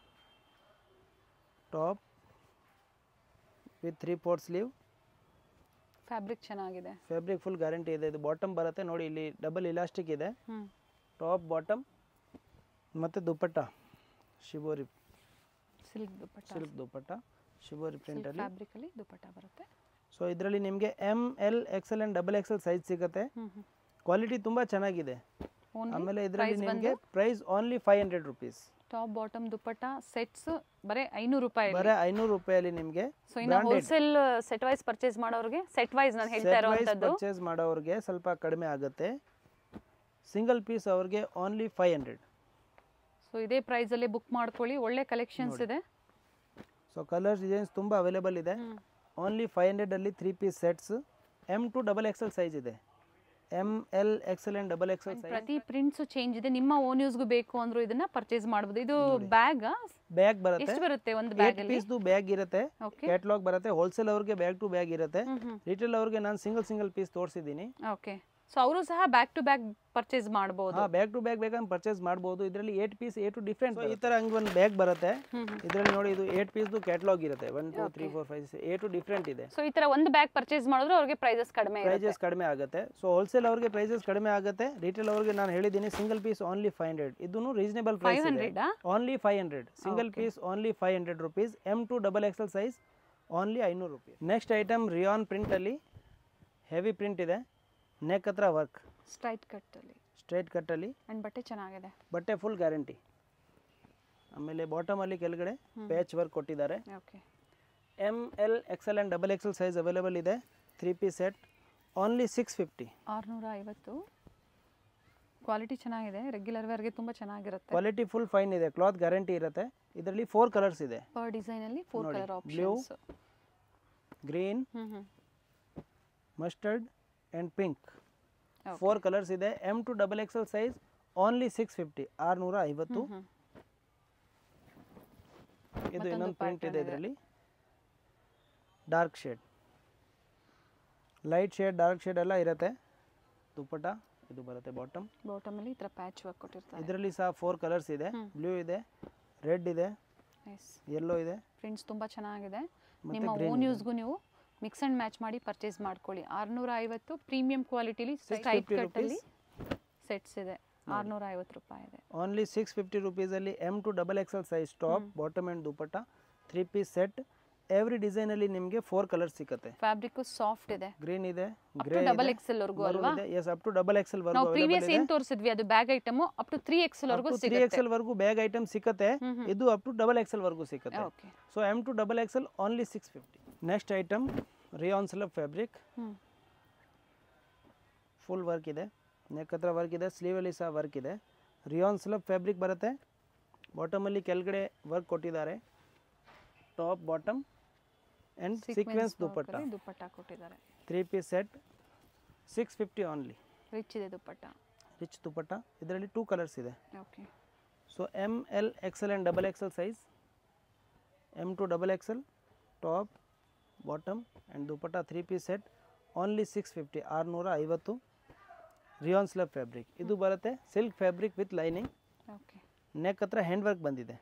Speaker 2: top with three four sleeve
Speaker 1: fabric ಚೆನ್ನಾಗಿದೆ
Speaker 2: ಫ್ಯಾಬ್ರಿಕ್ ಫುಲ್ ಗ್ಯಾರಂಟಿ ಇದೆ ಇದು ಬಾಟಮ್ ಬರುತ್ತೆ ನೋಡಿ ಇಲ್ಲಿ ಡಬಲ್ ಇಲಾಸ್ಟಿಕ್ ಇದೆ
Speaker 1: ಹ್ಞೂ
Speaker 2: ಟಾಪ್ ಬಾಟಮ್ ಮತ್ತು dupatta shibori
Speaker 1: silk dupatta
Speaker 2: silk dupatta shibori ಪ್ರಿಂಟಲ್ಲಿ
Speaker 1: ಫ್ಯಾಬ್ರಿಕಲ್ಲಿ ದುಪ್ಪಟ್ಟ ಬರುತ್ತೆ
Speaker 2: ಸೊ ಇದರಲ್ಲಿ ನಿಮಗೆ M L XL and double XL size ಸಿಗುತ್ತೆ
Speaker 1: ಹ್ಞೂ ಹ್ಞೂ
Speaker 2: ಕ್ವಾಲಿಟಿ ತುಂಬ ಚೆನ್ನಾಗಿದೆ
Speaker 1: ಓನ್ಲಿ
Speaker 2: ಆಮೇಲೆ ಇದರಲ್ಲಿ
Speaker 1: price
Speaker 2: ನಿಮಗೆ price only five hundred rupees
Speaker 1: top bottom dupatta sets ಬರೀ ಐನೂರು ರೂಪಾಯಿ
Speaker 2: ಬರೀ ಐನೂರು ರೂಪಾಯಲ್ಲಿ ನಿಮಗೆ
Speaker 1: ಸೊ ಇನ್ನು ಹೋಲ್ಸೇಲ್ ಸೆಟ್ ವೈಸ್ ಪರ್ಚೇಸ್ ಮಾಡೋರಿಗೆ ಸೆಟ್ ವೈಸ್ ನಾನು ಹೇಳ್ತಾ ಇರೋವಂಥದ್ದು
Speaker 2: ಪರ್ಚೇಸ್ ಮಾಡೋರಿಗೆ ಸ್ವಲ್ಪ ಕಡಿಮೆ ಆಗುತ್ತೆ ಸಿಂಗಲ್ ಪೀಸ್ ಅವ್ರಿಗೆ ಓನ್ಲಿ ಫೈವ್ ಹಂಡ್ರೆಡ್
Speaker 1: ಸೊ ಇದೇ ಪ್ರೈಸಲ್ಲಿ ಬುಕ್ ಮಾಡ್ಕೊಳ್ಳಿ ಒಳ್ಳೆ ಕಲೆಕ್ಷನ್ಸ್ ಇದೆ
Speaker 2: ಸೊ ಕಲರ್ಸ್ ಡಿಸೈನ್ಸ್ ತುಂಬ ಅವೈಲೇಬಲ್ ಇದೆ
Speaker 1: ಹ್ಮ್.
Speaker 2: ಓನ್ಲಿ ಫೈವ್ ಹಂಡ್ರೆಡಲ್ಲಿ three piece sets M to double XL size ಇದೆ M L XL and double XL size
Speaker 1: ಪ್ರತಿ ಪ್ರಿಂಟ್ಸ್ ಚೇಂಜ್ ಇದೆ ನಿಮ್ಮ ಓನ್ ಯೂಸ್ಗೂ ಬೇಕು ಅಂದ್ರು ಇದನ್ನ ಪರ್ಚೇಸ್ ಮಾಡಬಹುದು ಇದು ಬ್ಯಾಗ್
Speaker 2: ಬ್ಯಾಗ್ ಬರುತ್ತೆ
Speaker 1: ಎಷ್ಟು ಬರುತ್ತೆ ಒಂದು
Speaker 2: ಏಟ್
Speaker 1: ಬ್ಯಾಗ್ ಅಲ್ಲಿ
Speaker 2: ಪೀಸ್ದು ಬ್ಯಾಗ್ ಇರುತ್ತೆ
Speaker 1: ಓಕೆ
Speaker 2: ಕ್ಯಾಟ್ಲಾಗ್ ಬರುತ್ತೆ ಹೋಲ್ಸೇಲ್ ಅವ್ರಿಗೆ ಬ್ಯಾಗ್ ಟು ಬ್ಯಾಗ್ ಇರುತ್ತೆ
Speaker 1: ಹ್ಮ್ ಹ್ಮ್
Speaker 2: ರಿಟೇಲ್ ಅವ್ರಿಗೆ ನಾನು ಸಿಂಗಲ್ ಸಿಂಗಲ್ ಪೀಸ್ ತೋರಿಸಿದ್ದೀನಿ
Speaker 1: ಓಕೆ ಸೊ ಅವರು ಸಹ ಬ್ಯಾಕ್ ಟು ಬ್ಯಾಕ್ ಪರ್ಚೇಸ್ ಮಾಡಬಹುದು
Speaker 2: ಹಾ ಬ್ಯಾಗ್ ಟು ಬ್ಯಾಗ್ ಬೇಕಂದ್ರೆ ಪರ್ಚೇಸ್ ಮಾಡ್ಬೋದು ಇದರಲ್ಲಿ eight piece eight to different ಈ ಥರ ಹಂಗೆ ಒಂದು ಬ್ಯಾಗ್ ಬರುತ್ತೆ
Speaker 1: ಹ್ಮ್ ಹ್ಮ್
Speaker 2: ಇದರಲ್ಲಿ ನೋಡಿ ಇದು ಏಟ್ ಪೀಸ್ದು ಕ್ಯಾಟ್ಲಾಗ್ ಇರುತ್ತೆ one two three four five eight to different ಇದೆ
Speaker 1: ಸೊ ಈ ತರ ಒಂದು ಬ್ಯಾಗ್ ಪರ್ಚೇಸ್ ಮಾಡಿದ್ರೆ ಅವ್ರಿಗೆ ಪ್ರೈಸಸ್ ಕಡಿಮೆ ಇರುತ್ತೆ
Speaker 2: ಪ್ರೈಸಸ್ ಕಡಿಮೆ ಆಗುತ್ತೆ ಸೊ ಹೋಲ್ಸೇಲ್ ಅವ್ರಿಗೆ ಪ್ರೈಸಸ್ ಕಡಿಮೆ ಆಗುತ್ತೆ ರಿಟೇಲ್ ಅವ್ರಿಗೆ ನಾನು ಹೇಳಿದ್ದೀನಿ single piece only five hundred ಇದನ್ನು ರೀಸನೇಬಲ್
Speaker 1: ಫೈವ್
Speaker 2: ಪ್ರೈಸ್ ಇದೆ
Speaker 1: hundred
Speaker 2: only five hundred single piece only five hundred rupees M to double XL size only ಐನೂರು ರುಪೀಸ್ ನೆಕ್ಸ್ಟ್ ಐಟಮ್ ರಿಯಾನ್ ಪ್ರಿಂಟಲ್ಲಿ ಹೆವಿ ಪ್ರಿಂಟ್ ಇದೆ neck ಹತ್ರ work
Speaker 1: straight cut ಅಲ್ಲಿ
Speaker 2: straight ಕಟ್ಟಲ್ಲಿ
Speaker 1: and ಬಟ್ಟೆ ಚೆನ್ನಾಗಿದೆ
Speaker 2: ಬಟ್ಟೆ ಫುಲ್ ಗ್ಯಾರಂಟಿ ಆಮೇಲೆ ಬಾಟಮಲ್ಲಿ ಕೆಳಗಡೆ ಪ್ಯಾಚ್ ವರ್ಕ್ ಕೊಟ್ಟಿದ್ದಾರೆ
Speaker 1: okay
Speaker 2: M L XL and double XL size available ಇದೆ three piece set only six fifty
Speaker 1: ಆರ್ನೂರ ಐವತ್ತು ಕ್ವಾಲಿಟಿ ಚೆನ್ನಾಗಿದೆ ರೆಗ್ಯುಲರ್ ವೇರ್ಗೆ ತುಂಬ ಚೆನ್ನಾಗಿರುತ್ತೆ
Speaker 2: ಕ್ವಾಲಿಟಿ ಫುಲ್ ಫೈನ್ ಇದೆ ಕ್ಲಾತ್ ಗ್ಯಾರಂಟಿ ಇರುತ್ತೆ ಇದರಲ್ಲಿ ಫೋರ್ ಕಲರ್ಸ್ ಇದೆ
Speaker 1: ಪರ್ ಡಿಸೈನಲ್ಲಿ ಫೋರ್
Speaker 2: ನೋಡಿ,
Speaker 1: ಕಲರ್
Speaker 2: blue,
Speaker 1: ಆಪ್ಷನ್ಸ್
Speaker 2: ಗ್ರೀನ್
Speaker 1: ಹ್ಞೂ ಹ್ಞೂ
Speaker 2: mustard and pink
Speaker 1: Okay.
Speaker 2: Four colours ಇದೆ M to double XL size only six fifty ಆರುನೂರ ಐವತ್ತು
Speaker 1: ಹ್ಞೂ
Speaker 2: ಇದು
Speaker 1: ಮತ್ತೊಂದು
Speaker 2: ಇನ್ನೊಂದು ಪ್ರಿಂಟ್
Speaker 1: pattern
Speaker 2: ಇದೆ
Speaker 1: ಇದೆ.
Speaker 2: ಇದರಲ್ಲಿ dark shade light shade dark shade ಎಲ್ಲ ಇರುತ್ತೆ ದುಪ್ಪಟ ಇದು ಬರುತ್ತೆ ಬಾಟಮ್
Speaker 1: ಬಾಟಮಲ್ಲಿ ಈ ಥರ ಪ್ಯಾಚ್ ವರ್ಕ್ ಕೊಟ್ಟಿರ್ತಾರೆ
Speaker 2: ಇದರಲ್ಲಿ ಸಹ ಫೋರ್ ಕಲರ್ಸ್ ಇದೆ
Speaker 1: ಹ್ಮ್.
Speaker 2: ಬ್ಲೂ ಇದೆ ರೆಡ್ ಇದೆ
Speaker 1: ನೈಸ್
Speaker 2: ಯೆಲ್ಲೋ ಇದೆ
Speaker 1: ಪ್ರಿಂಟ್ಸ್ ತುಂಬ ಚೆನ್ನಾಗಿದೆ
Speaker 2: ಮತ್ತೆ
Speaker 1: ನಿಮ್ಮ
Speaker 2: green
Speaker 1: ಓನ್
Speaker 2: ಇದೆ.
Speaker 1: ಯೂಸ್ಗೂ ನೀವು ಮಿಕ್ಸ್ ಆ್ಯಂಡ್ ಮ್ಯಾಚ್ ಮಾಡಿ ಪರ್ಚೇಸ್ ಮಾಡ್ಕೊಳ್ಳಿ ಆರುನೂರ ಐವತ್ತು ಪ್ರೀಮಿಯಂ ಕ್ವಾಲಿಟಿಲಿ
Speaker 2: Six
Speaker 1: ಸ್ಟ್ರೈಟ್
Speaker 2: fifty
Speaker 1: ಕಟ್ಟಲ್ಲಿ ಸೆಟ್ಸ್ ಇದೆ ಆರುನೂರ ಐವತ್ತು ರೂಪಾಯಿ ಇದೆ
Speaker 2: ಓನ್ಲಿ ಸಿಕ್ಸ್ ಫಿಫ್ಟಿ ರುಪೀಸಲ್ಲಿ M to double XL size top bottom and dupatta three piece set every ಡಿಸೈನಲ್ಲಿ ನಿಮಗೆ ಫೋರ್ ಕಲರ್ಸ್ ಸಿಗುತ್ತೆ
Speaker 1: ಫ್ಯಾಬ್ರಿಕ್ಕು ಸಾಫ್ಟ್ ಇದೆ
Speaker 2: ಗ್ರೀನ್ ಇದೆ
Speaker 1: up
Speaker 2: grey
Speaker 1: to double XL ವರ್ಗೂ ಅಲ್ವಾ
Speaker 2: ಇದೆ S up to double XL
Speaker 1: ನಾವು
Speaker 2: ವರ್ಗು
Speaker 1: ಪ್ರೀವಿಯಸ್ ಏನ್ ತೋರಿಸಿದ್ವಿ ಅದು bag item up to three XL ವರ್ಗೂ
Speaker 2: ತ್ರೀ
Speaker 1: ಸಿಗುತ್ತೆ
Speaker 2: ಎಕ್ಸೆಲ್ ವರ್ಗು ಬ್ಯಾಗ್ ಐಟಮ್ ಸಿಕ್ಕತ್ತೆ
Speaker 1: ಹ್ಮ್ ಹ್ಮ್.
Speaker 2: ಇದು ಅಪ್ ಟು ಡಬಲ್ ಎಕ್ಸೆಲ್ ವರ್ಗು ಸಿಕ್ಕತ್ತೆ
Speaker 1: okay
Speaker 2: so M to double XL only six fifty next item rayon slub fabric
Speaker 1: hmm
Speaker 2: full work ಇದೆ neck ಹತ್ರ work ಇದೆ ಸ್ಲೀವಲ್ಲಿ ಸಹ ವರ್ಕ್ ಇದೆ ರಿಯಾನ್ ಸ್ಲಬ್ ಫ್ಯಾಬ್ರಿಕ್ ಬರುತ್ತೆ ಬಾಟಮಲ್ಲಿ ಕೆಳಗಡೆ ವರ್ಕ್ ಕೊಟ್ಟಿದ್ದಾರೆ top bottom and sequence dupatta
Speaker 1: dupatta ಕೊಟ್ಟಿದ್ದಾರೆ
Speaker 2: three piece set six fifty only
Speaker 1: rich ಇದೆ ದುಪ್ಪಟ್ಟ
Speaker 2: ರಿಚ್ ದುಪ್ಪಟ್ಟ ಇದರಲ್ಲಿ ಟೂ ಕಲರ್ಸ್ ಇದೆ
Speaker 1: okay
Speaker 2: so M L XL and double XL size M to double XL top bottom and dupatta three piece set only six fifty ಆರುನೂರ ಐವತ್ತು rayon slub fabric ಇದು ಬರುತ್ತೆ silk fabric with lining
Speaker 1: okay
Speaker 2: neck ಹತ್ರ hand work ಬಂದಿದೆ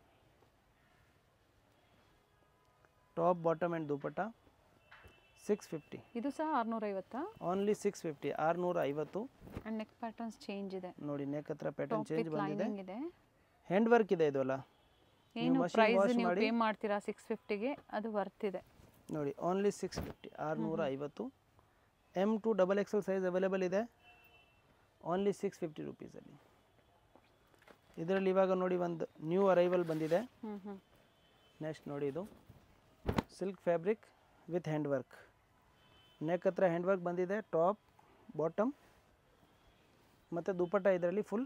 Speaker 2: top bottom and dupatta six fifty
Speaker 1: ಇದು ಸಹ ಆರ್ನೂರ ಐವತ್ತಾ
Speaker 2: only six fifty ಆರುನೂರ ಐವತ್ತು
Speaker 1: ಅಂಡ್ ನೆಕ್ ಪ್ಯಾಟರ್ನ್ಸ್ ಚೇಂಜ್ ಇದೆ
Speaker 2: ನೋಡಿ ನೆಕ್ ಹತ್ರ ಪ್ಯಾಟರ್ನ್
Speaker 1: ಟಾಪ್
Speaker 2: ಚೇಂಜ್
Speaker 1: ವಿತ್
Speaker 2: ಬಂದಿದೆ
Speaker 1: ಲೈನಿಂಗ್ ಇದೆ
Speaker 2: ಹ್ಯಾಂಡ್ ವರ್ಕ್ ಇದೆ ಇದು ಅಲ್ಲ
Speaker 1: ಏನು
Speaker 2: machine
Speaker 1: ಪ್ರೈಸ್
Speaker 2: wash
Speaker 1: ನೀವು
Speaker 2: ಮಾಡಿ-
Speaker 1: ಪೇ ಮಾಡ್ತೀರಾ ಸಿಕ್ಸ್ ಫಿಫ್ಟಿಗೆ ಅದು ವರ್ತ್ ಇದೆ
Speaker 2: ನೋಡಿ ಓನ್ಲಿ ಸಿಕ್ಸ್ ಫಿಫ್ಟಿ ಆರುನೂರ ಐವತ್ತು M to double XL size available ಇದೆ ಓನ್ಲಿ ಸಿಕ್ಸ್ ಫಿಫ್ಟಿ ರುಪೀಸಲ್ಲಿ ಇದರಲ್ಲಿ ಇವಾಗ ನೋಡಿ ಒಂದು ನ್ಯೂ ಅರೈವಲ್ ಬಂದಿದೆ
Speaker 1: ಹ್ಞೂ ಹ್ಞೂ
Speaker 2: ನೆಕ್ಸ್ಟ್ ನೋಡಿ ಇದು silk fabric with hand work neck ಹತ್ರ ಹ್ಯಾಂಡ್ ವರ್ಕ್ ಬಂದಿದೆ ಟಾಪ್ ಬಾಟಮ್ ಮತ್ತು ದುಪ್ಪಟ್ಟ ಇದರಲ್ಲಿ ಫುಲ್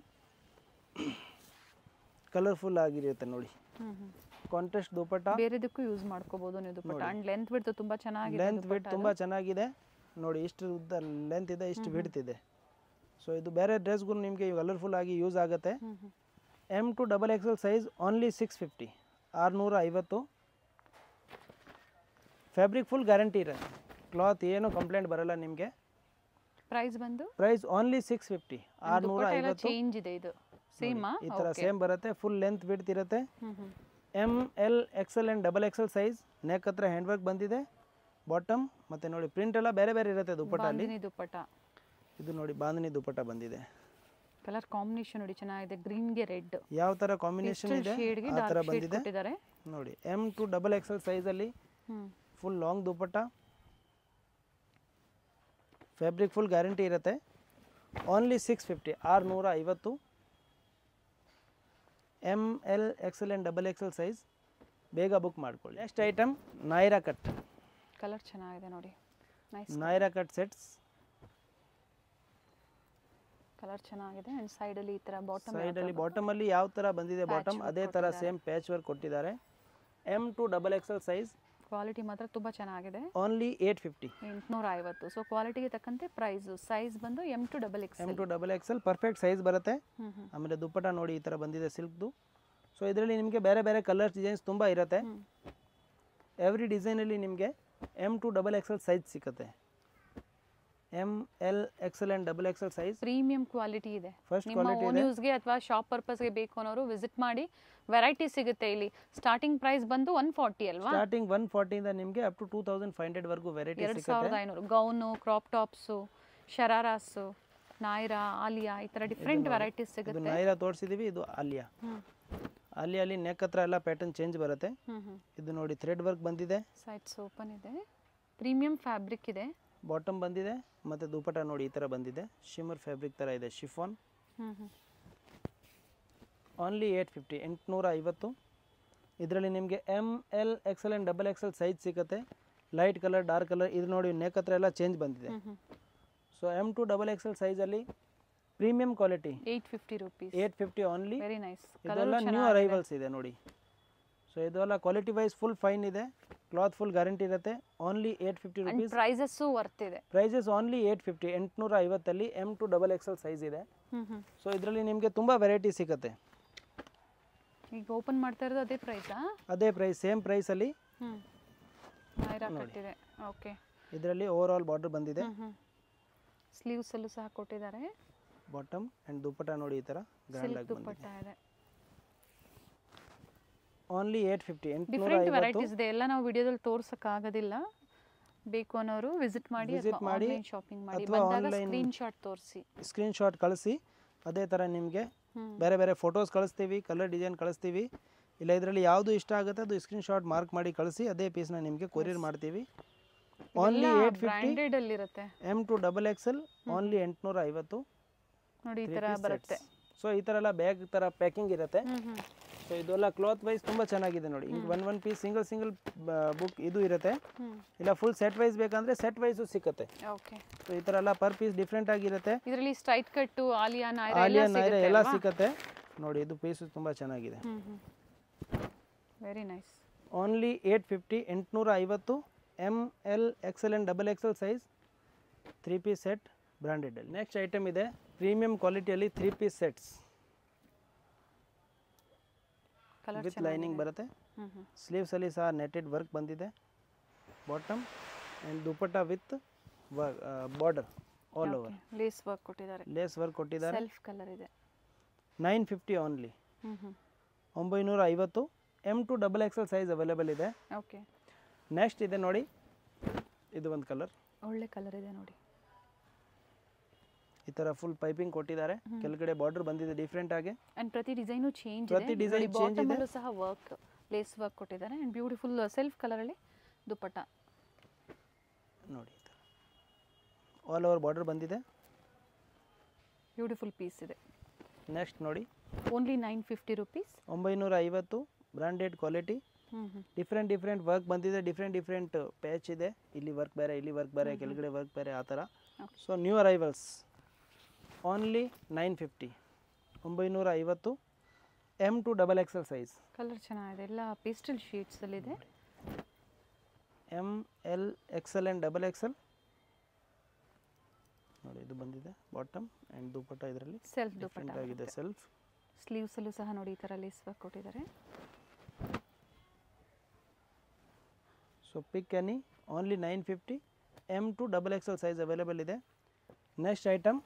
Speaker 2: ಕಲರ್ಫುಲ್ ಆಗಿರುತ್ತೆ ನೋಡಿ
Speaker 1: ಹ್ಞೂ ಹ್ಞೂ
Speaker 2: ಕಾಂಟ್ರಾಸ್ಟ್ ದುಪ್ಪಟ್ಟ
Speaker 1: ಬೇರೆದಕ್ಕೂ ಯೂಸ್ ಮಾಡ್ಕೋಬಹುದು ನೀವು ದುಪ್ಪಟ್ಟ ಅಂಡ್ ಲೆಂತ್ ಬಿಡ್ತು ತುಂಬಾ ಚೆನ್ನಾಗಿದೆ
Speaker 2: ಲೆಂತ್ ವಿಡ್ ತುಂಬ ಚೆನ್ನಾಗಿದೆ ನೋಡಿ ಇಷ್ಟು ಉದ್ದ ಲೆಂತ್ ಇದೆ ಇಷ್ಟು ವಿಡ್ತ್ ಇದೆ ಸೊ ಇದು ಬೇರೆ ಡ್ರೆಸ್ಗೂ ನಿಮಗೆ ಕಲರ್ಫುಲ್ ಆಗಿ ಯೂಸ್ ಆಗುತ್ತೆ
Speaker 1: hmm hmm
Speaker 2: M to double XL size only six fifty ಆರುನೂರ ಐವತ್ತು ಫ್ಯಾಬ್ರಿಕ್ ಫುಲ್ ಗ್ಯಾರಂಟಿ ಇರುತ್ತೆ ಕ್ಲಾತ್ ಏನು ಕಂಪ್ಲೇಂಟ್ ಬರಲ್ಲ ನಿಮಗೆ
Speaker 1: ಪ್ರೈಸ್ ಬಂದು
Speaker 2: ಪ್ರೈಸ್ ಓನ್ಲಿ ಸಿಕ್ಸ್ ಫಿಫ್ಟಿ ಆರುನೂರ
Speaker 1: ದುಪ್ಪಟ್ಟ ಎಲ್ಲ
Speaker 2: ಐವತ್ತು
Speaker 1: ಚೇಂಜ್ ಇದೆ ಇದು ಸೇಮಾ
Speaker 2: ಈ ಥರ ಸೇಮ್ ಬರುತ್ತೆ ಫುಲ್ ಲೆಂತ್ ವಿಡ್ತ್ ಇರುತ್ತೆ
Speaker 1: hmm hmm
Speaker 2: M L XL and double XL size neck ಹತ್ರ ಹ್ಯಾಂಡ್ ವರ್ಕ್ ಬಂದಿದೆ ಬಾಟಮ್ ಮತ್ತು ನೋಡಿ ಪ್ರಿಂಟ್ ಎಲ್ಲ ಬೇರೆ ಬೇರೆ ಇರುತ್ತೆ ದುಪ್ಪಟ್ಟಲ್ಲಿ
Speaker 1: ಬಾಂದಿನಿ ದುಪ್ಪಟ್ಟ
Speaker 2: ಇದು ನೋಡಿ ಬಾಂಧನಿ ದುಪ್ಪಟ್ಟ ಬಂದಿದೆ
Speaker 1: ಕಲರ್ ಕಾಂಬಿನೇಷನ್ ನೋಡಿ ಚೆನ್ನಾಗಿದೆ ಗ್ರೀನ್ಗೆ ರೆಡ್
Speaker 2: ಯಾವ ಥರ ಕಾಂಬಿನೇಷನ್ ಇದೆ
Speaker 1: ಶೇಡ್ಗೆ
Speaker 2: ಆ ಥರ
Speaker 1: ಡಾರ್ಕ್ ಶೇಡ್
Speaker 2: ಬಂದಿದೆ
Speaker 1: ಕೊಟ್ಟಿದ್ದಾರೆ
Speaker 2: ನೋಡಿ ಎಮ್ ಟು ಡಬಲ್ ಎಕ್ಸೆಲ್ ಸೈಜಲ್ಲಿ
Speaker 1: hmm
Speaker 2: full long dupatta fabric full guarantee ಇರುತ್ತೆ ಓನ್ಲಿ ಸಿಕ್ಸ್ ಫಿಫ್ಟಿ ಆರುನೂರ ಐವತ್ತು M L XL and double XL size ಬೇಗ ಬುಕ್ ಮಾಡ್ಕೊಳ್ಳಿ next item Naira cut
Speaker 1: colour ಚೆನ್ನಾಗಿದೆ ನೋಡಿ nice
Speaker 2: Naira cut sets
Speaker 1: colour ಚೆನ್ನಾಗಿದೆ ಅಂಡ್ ಸೈಡ್ ಅಲ್ಲಿ ಈ ತರ ಬಾಟಮ್
Speaker 2: ಸೈಡಲ್ಲಿ ಬಾಟಮಲ್ಲಿ ಯಾವ ಥರ ಬಂದಿದೆ ಬಾಟಮ್ ಅದೇ ಥರ ಸೇಮ್ ಪ್ಯಾಚ್ ವರ್ಕ್ ಕೊಟ್ಟಿದ್ದಾರೆ M to double XL size
Speaker 1: quality ಮಾತ್ರ ತುಂಬಾ ಚೆನ್ನಾಗಿದೆ
Speaker 2: ಓನ್ಲಿ ಏಯ್ಟ್ ಫಿಫ್ಟಿ
Speaker 1: ಎಂಟುನೂರ ಐವತ್ತು ಸೊ ಕ್ವಾಲಿಟಿಗೆ ತಕ್ಕಂತೆ ಪ್ರೈಸ್ ಸೈಜ್ ಬಂದು M to double X
Speaker 2: M to double XL perfect size ಬರುತ್ತೆ
Speaker 1: ಹ್ಮ್ ಹ್ಮ್
Speaker 2: ಆಮೇಲೆ ದುಪ್ಪಟ ನೋಡಿ ಈ ಥರ ಬಂದಿದೆ ಸಿಲ್ಕ್ದು ಸೊ ಇದರಲ್ಲಿ ನಿಮಗೆ ಬೇರೆ ಬೇರೆ ಕಲರ್ಸ್ ಡಿಸೈನ್ಸ್ ತುಂಬ ಇರುತ್ತೆ
Speaker 1: ಹ್ಮ್.
Speaker 2: ಎವ್ರಿ ಡಿಸೈನಲ್ಲಿ ನಿಮಗೆ M to double XL size ಸಿಗುತ್ತೆ M L XL and double XL size
Speaker 1: premium quality ಇದೆ
Speaker 2: First
Speaker 1: ನಿಮ್ಮ
Speaker 2: quality
Speaker 1: ಓನ್ ಯೂಸ್ಗೆ ಅಥವಾ ಶಾಪ್ ಪರ್ಪಸ್ಗೆ ಬೇಕು ಅನ್ನೋರು ವಿಸಿಟ್ ಮಾಡಿ ವೆರೈಟಿ ಸಿಗುತ್ತೆ ಇಲ್ಲಿ ಸ್ಟಾರ್ಟಿಂಗ್ ಪ್ರೈಸ್ ಬಂದು ಒನ್ ಫಾರ್ಟಿ ಅಲ್ವಾ
Speaker 2: ಸ್ಟಾರ್ಟಿಂಗ್ ಒನ್ ಫಾರ್ಟಿಯಿಂದ ನಿಮಗೆ up to two thousand five ಹಂಡ್ರೆಡ್ವರೆಗೂ ವೆರೈಟಿ
Speaker 1: ಎರಡು
Speaker 2: ಸಿಗುತ್ತೆ
Speaker 1: ಸಾವಿರದ ಐನೂರು gown crop tops shararas Naira Alia ಈ ಥರ ಡಿಫ್ರೆಂಟ್ ವೆರೈಟೀಸ್
Speaker 2: ಇದು
Speaker 1: ಸಿಗುತ್ತೆ
Speaker 2: ನೈರಾ ತೋರಿಸಿದ್ದೀವಿ ಇದು ಆಲಿಯಾ
Speaker 1: ಹ್ಮ್
Speaker 2: ಆಲಿಯಲ್ಲಿ ನೆಕ್ ಹತ್ರ ಎಲ್ಲ ಪ್ಯಾಟರ್ನ್ ಚೇಂಜ್ ಬರುತ್ತೆ
Speaker 1: ಹ್ಮ್ ಹ್ಮ್
Speaker 2: ಇದು ನೋಡಿ ಥ್ರೆಡ್ ವರ್ಕ್ ಬಂದಿದೆ
Speaker 1: ಸೈಡ್ಸ್ ಓಪನ್ ಇದೆ ಪ್ರೀಮಿಯಂ ಫ್ಯಾಬ್ರಿಕ್ ಇದೆ
Speaker 2: ಬಾಟಮ್ ಬಂದಿದೆ ಮತ್ತು ದುಪ್ಪಟ ನೋಡಿ ಈ ಥರ ಬಂದಿದೆ ಶಿಮರ್ ಫ್ಯಾಬ್ರಿಕ್ ಥರ ಇದೆ chiffon
Speaker 1: hmm hmm
Speaker 2: only eight fifty ಎಂಟುನೂರ ಐವತ್ತು ಇದರಲ್ಲಿ ನಿಮಗೆ M L XL and double XL size ಸಿಗುತ್ತೆ ಲೈಟ್ ಕಲರ್ ಡಾರ್ಕ್ ಕಲರ್ ಇದು ನೋಡಿ ನೆಕ್ ಹತ್ರ ಎಲ್ಲ ಚೇಂಜ್ ಬಂದಿದೆ
Speaker 1: hmm hmm
Speaker 2: so M to double XL ಸೈಜಲ್ಲಿ premium quality
Speaker 1: eight fifty rupees
Speaker 2: eight fifty only
Speaker 1: very nice
Speaker 2: ಇದೆಲ್ಲ ನ್ಯೂ ಅರೈವಲ್ಸ್ ಇದೆ ನೋಡಿ ಸೊ ಇದೆಲ್ಲ ಕ್ವಾಲಿಟಿ ವೈಸ್ ಫುಲ್ ಫೈನ್ ಇದೆ ಕ್ಲಾತ್ ಫುಲ್ ಗ್ಯಾರಂಟಿ ಇರುತ್ತೆ only eight fifty
Speaker 1: and
Speaker 2: rupees
Speaker 1: prices worth ಇದೆ
Speaker 2: prices only eight fifty ಎಂಟುನೂರ ಐವತ್ತಲ್ಲಿ M to double XL size ಇದೆ
Speaker 1: ಹ್ಮ್ ಹ್ಮ್
Speaker 2: ಸೊ ಇದರಲ್ಲಿ ನಿಮಗೆ ತುಂಬ ವೆರೈಟಿ ಸಿಗುತ್ತೆ
Speaker 1: ಈಗ ಓಪನ್ ಮಾಡ್ತಾ ಇರೋದು ಅದೇ ಪ್ರೈಸಾ
Speaker 2: ಅದೇ ಪ್ರೈಸ್ ಸೇಮ್ ಪ್ರೈಸಲ್ಲಿ
Speaker 1: ಹ್ಮ್ ನೈರಾ ಕಟ್ಟಿದೆ ಓಕೆ
Speaker 2: ಇದರಲ್ಲಿ ಓವರ್ ಆಲ್ ಬಾರ್ಡರ್ ಬಂದಿದೆ
Speaker 1: ಹ್ಮ್ ಹ್ಮ್ ಸ್ಲೀವ್ಸ್ ಅಲ್ಲೂ ಸಹ ಕೊಟ್ಟಿದ್ದಾರೆ
Speaker 2: ಬಾಟಮ್ ಆ್ಯಂಡ್ ದುಪ್ಪಟ ನೋಡಿ ಈ ಥರ ಗ್ರ್ಯಾಂಡ್
Speaker 1: ಸಿಲ್ಕ್
Speaker 2: ಆಗಿ
Speaker 1: ದುಪ್ಪಟ್ಟ
Speaker 2: ಬಂದಿದೆ
Speaker 1: ಇದೆ
Speaker 2: ಓನ್ಲಿ ಏಟ್ ಫಿಫ್ಟಿ ಎಂಟುನೂರ
Speaker 1: ಡಿಫ್ರೆಂಟ್
Speaker 2: ಐವತ್ತು
Speaker 1: ವೆರೈಟೀಸ್ ಇದೆ ಎಲ್ಲ ನಾವು ವಿಡಿಯೋದಲ್ಲಿ ತೋರ್ಸಕ್ಕಾಗೋದಿಲ್ಲ ಬೇಕು ಅನ್ನೋರು ವಿಸಿಟ್ ಮಾಡಿ
Speaker 2: Visit ಮಾಡಿ
Speaker 1: ಆನ್ಲೈನ್ ಶಾಪಿಂಗ್ ಮಾಡಿ
Speaker 2: ಅಥವಾ
Speaker 1: ಬಂದಾಗ
Speaker 2: online-
Speaker 1: ಸ್ಕ್ರೀನ್ ಶಾಟ್ ತೋರಿಸಿ
Speaker 2: ಸ್ಕ್ರೀನ್ ಶಾಟ್ ಕಳಿಸಿ ಅದೇ ಥರ ನಿಮಗೆ
Speaker 1: ಹ್ಮ್
Speaker 2: ಬೇರೆ ಬೇರೆ ಫೋಟೋಸ್ ಕಳಿಸ್ತೀವಿ ಕಲರ್ ಡಿಸೈನ್ ಕಳಿಸ್ತೀವಿ ಇಲ್ಲ ಇದರಲ್ಲಿ ಯಾವುದು ಇಷ್ಟ ಆಗುತ್ತೆ ಅದು ಸ್ಕ್ರೀನ್ ಶಾಟ್ ಮಾರ್ಕ್ ಮಾಡಿ ಕಳಿಸಿ ಅದೇ ಪೀಸ್ನ ನಿಮಗೆ ಕೊರಿಯರ್ ಮಾಡ್ತೀವಿ ಓನ್ಲಿ ಏಟ್ ಫಿಫ್ಟಿ
Speaker 1: ಬ್ರ್ಯಾಂಡೆಡ್ ಅಲ್ಲಿ ಇರುತ್ತೆ
Speaker 2: M to double XL only ಎಂಟುನೂರ ಐವತ್ತು
Speaker 1: ನೋಡಿ ಈ ತರ ಬರುತ್ತೆ
Speaker 2: ಸೊ ಈ ಥರ ಎಲ್ಲ ಬ್ಯಾಗ್ ಥರ ಪ್ಯಾಕಿಂಗ್ ಇರುತ್ತೆ
Speaker 1: ಹ್ಮ್ ಹ್ಮ್
Speaker 2: ಸೊ ಇದೆಲ್ಲ ಕ್ಲಾತ್ ವೈಸ್ ತುಂಬ ಚೆನ್ನಾಗಿದೆ ನೋಡಿ ಹಿಂಗೆ one one piece single single book ಇದು ಇರುತ್ತೆ
Speaker 1: ಹ್ಮ್
Speaker 2: ಇಲ್ಲ ಫುಲ್ ಸೆಟ್ ವೈಸ್ ಬೇಕಂದರೆ ಸೆಟ್ ವೈಸು ಸಿಕ್ಕತ್ತೆ
Speaker 1: ಓಕೆ
Speaker 2: ಸೊ ಈ ಥರ ಎಲ್ಲ ಪರ್ ಪೀಸ್ ಡಿಫ್ರೆಂಟ್ ಆಗಿರುತ್ತೆ
Speaker 1: ಇದರಲ್ಲಿ ಸ್ಟ್ರೈಟ್ ಕಟ್ಟು ಆಲಿಯಾ ನೈರಾ
Speaker 2: ಆಲಿಯಾ
Speaker 1: ಎಲ್ಲ
Speaker 2: ನೈರ
Speaker 1: ಸಿಗುತ್ತೆ
Speaker 2: ಎಲ್ಲ
Speaker 1: ಅಲ್ವಾ?
Speaker 2: ಸಿಕ್ಕತ್ತೆ ನೋಡಿ ಇದು ಪೀಸು ತುಂಬ ಚೆನ್ನಾಗಿದೆ
Speaker 1: hmm hmm very nice
Speaker 2: only eight fifty ಎಂಟುನೂರ ಐವತ್ತು M L XL and double XL size three piece set ಬ್ರ್ಯಾಂಡೆಡಲ್ಲಿ ನೆಕ್ಸ್ಟ್ ಐಟಮ್ ಇದೆ ಪ್ರೀಮಿಯಂ ಕ್ವಾಲಿಟಿಯಲ್ಲಿ three piece sets
Speaker 1: colour
Speaker 2: with lining ಬರುತ್ತೆ
Speaker 1: ಹ್ಮ್ ಹ್ಮ್
Speaker 2: ಸ್ಲೀವ್ಸಲ್ಲಿ ಸಹ ನೆಟೆಡ್ ವರ್ಕ್ ಬಂದಿದೆ bottom and dupatta with border all over
Speaker 1: lace work ಕೊಟ್ಟಿದ್ದಾರೆ
Speaker 2: ಲೇಸ್ ವರ್ಕ್ ಕೊಟ್ಟಿದ್ದಾರೆ
Speaker 1: self colour ಇದೆ
Speaker 2: nine fifty only
Speaker 1: hmm hmm
Speaker 2: ಒಂಬೈನೂರ ಐವತ್ತು M to double XL size available ಇದೆ
Speaker 1: ಓಕೆ
Speaker 2: ನೆಕ್ಸ್ಟ್ ಇದೆ ನೋಡಿ ಇದು ಒಂದು ಕಲರ್
Speaker 1: ಒಳ್ಳೆ ಕಲರ್ ಇದೆ ನೋಡಿ
Speaker 2: ಈ ಥರ ಫುಲ್ ಪೈಪಿಂಗ್ ಕೊಟ್ಟಿದ್ದಾರೆ ಕೆಳಗಡೆ ಬಾರ್ಡರ್ ಬಂದಿದೆ ಡಿಫ್ರೆಂಟ್ ಆಗಿ
Speaker 1: ಅಂಡ್ ಪ್ರತಿ ಡಿಸೈನು ಚೇಂಜ್
Speaker 2: ಪ್ರತಿ
Speaker 1: ಇದೆ
Speaker 2: design change ಇದೆ.
Speaker 1: ಬಾಟಮಲ್ಲೂ ಸಹ ವರ್ಕ್ ಲೇಸ್ ವರ್ಕ್ ಕೊಟ್ಟಿದ್ದಾರೆ ಅಂಡ್ ಬ್ಯೂಟಿಫುಲ್ ಸೆಲ್ಫ್ ಕಲರಲ್ಲಿ ದುಪ್ಪಟ್ಟ
Speaker 2: ನೋಡಿ ಈ ಥರ ಆಲ್ ಓವರ್ ಬಾರ್ಡರ್ ಬಂದಿದೆ
Speaker 1: ಬ್ಯೂಟಿಫುಲ್ ಪೀಸ್ ಇದೆ
Speaker 2: ನೆಕ್ಸ್ಟ್ ನೋಡಿ
Speaker 1: ಓನ್ಲಿ ನೈನ್ ಫಿಫ್ಟಿ ರುಪೀಸ್
Speaker 2: ಒಂಬೈನೂರ ಐವತ್ತು branded quality
Speaker 1: hmm hmm
Speaker 2: different different work ಬಂದಿದೆ ಡಿಫ್ರೆಂಟ್ ಡಿಫ್ರೆಂಟ್ ಪ್ಯಾಚ್ ಇದೆ ಇಲ್ಲಿ ವರ್ಕ್ ಬೇರೆ ಇಲ್ಲಿ ವರ್ಕ್ ಬೇರೆ ಕೆಳಗಡೆ ವರ್ಕ್ ಬೇರೆ ಆ ಥರ
Speaker 1: Okay.
Speaker 2: So new arrivals only nine fifty ಒಂಬೈನೂರ ಐವತ್ತು M to double XL size
Speaker 1: colour ಚೆನ್ನಾಗಿದೆ ಎಲ್ಲ ಪೇಸ್ಟಲ್ ಶೀಟ್ಸಲ್ಲಿದೆ
Speaker 2: M L XL and double XL ನೋಡಿ ಇದು ಬಂದಿದೆ ಬಾಟಮ್ ಆ್ಯಂಡ್ ದುಪಟ್ಟ ಇದರಲ್ಲಿ
Speaker 1: ಸೆಲ್ಫ್
Speaker 2: ಡಿಫ್ರೆಂಟ್
Speaker 1: ದುಪ್ಪಟ್ಟ
Speaker 2: ಆಗಿದೆ ಸೆಲ್ಫ್
Speaker 1: ಸ್ಲೀವ್ಸಲ್ಲೂ ಸಹ ನೋಡಿ ಈ ಥರ ಲೇಸ್ ವರ್ಕ್ ಕೊಟ್ಟಿದ್ದಾರೆ
Speaker 2: so pick any only nine fifty M to double XL size available ಇದೆ next item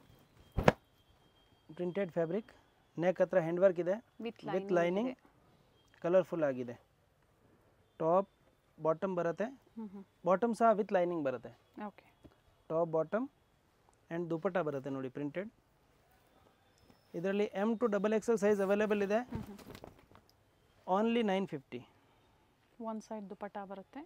Speaker 2: printed fabric neck ಹತ್ರ ಹ್ಯಾಂಡ್ ವರ್ಕ್ ಇದೆ
Speaker 1: ವಿತ್
Speaker 2: ವಿತ್ ಲೈನಿಂಗ್ ಕಲರ್ಫುಲ್ ಆಗಿದೆ ಟಾಪ್ ಬಾಟಮ್ ಬರುತ್ತೆ
Speaker 1: ಹ್ಮ್ ಹ್ಮ್
Speaker 2: ಬಾಟಮ್ ಸಹ ವಿತ್ ಲೈನಿಂಗ್ ಬರುತ್ತೆ
Speaker 1: okay
Speaker 2: top bottom and dupatta ಬರುತ್ತೆ ನೋಡಿ printed ಇದರಲ್ಲಿ M to double XL size available ಇದೆ
Speaker 1: hmm hmm
Speaker 2: only nine fifty
Speaker 1: one side dupatta ಬರುತ್ತೆ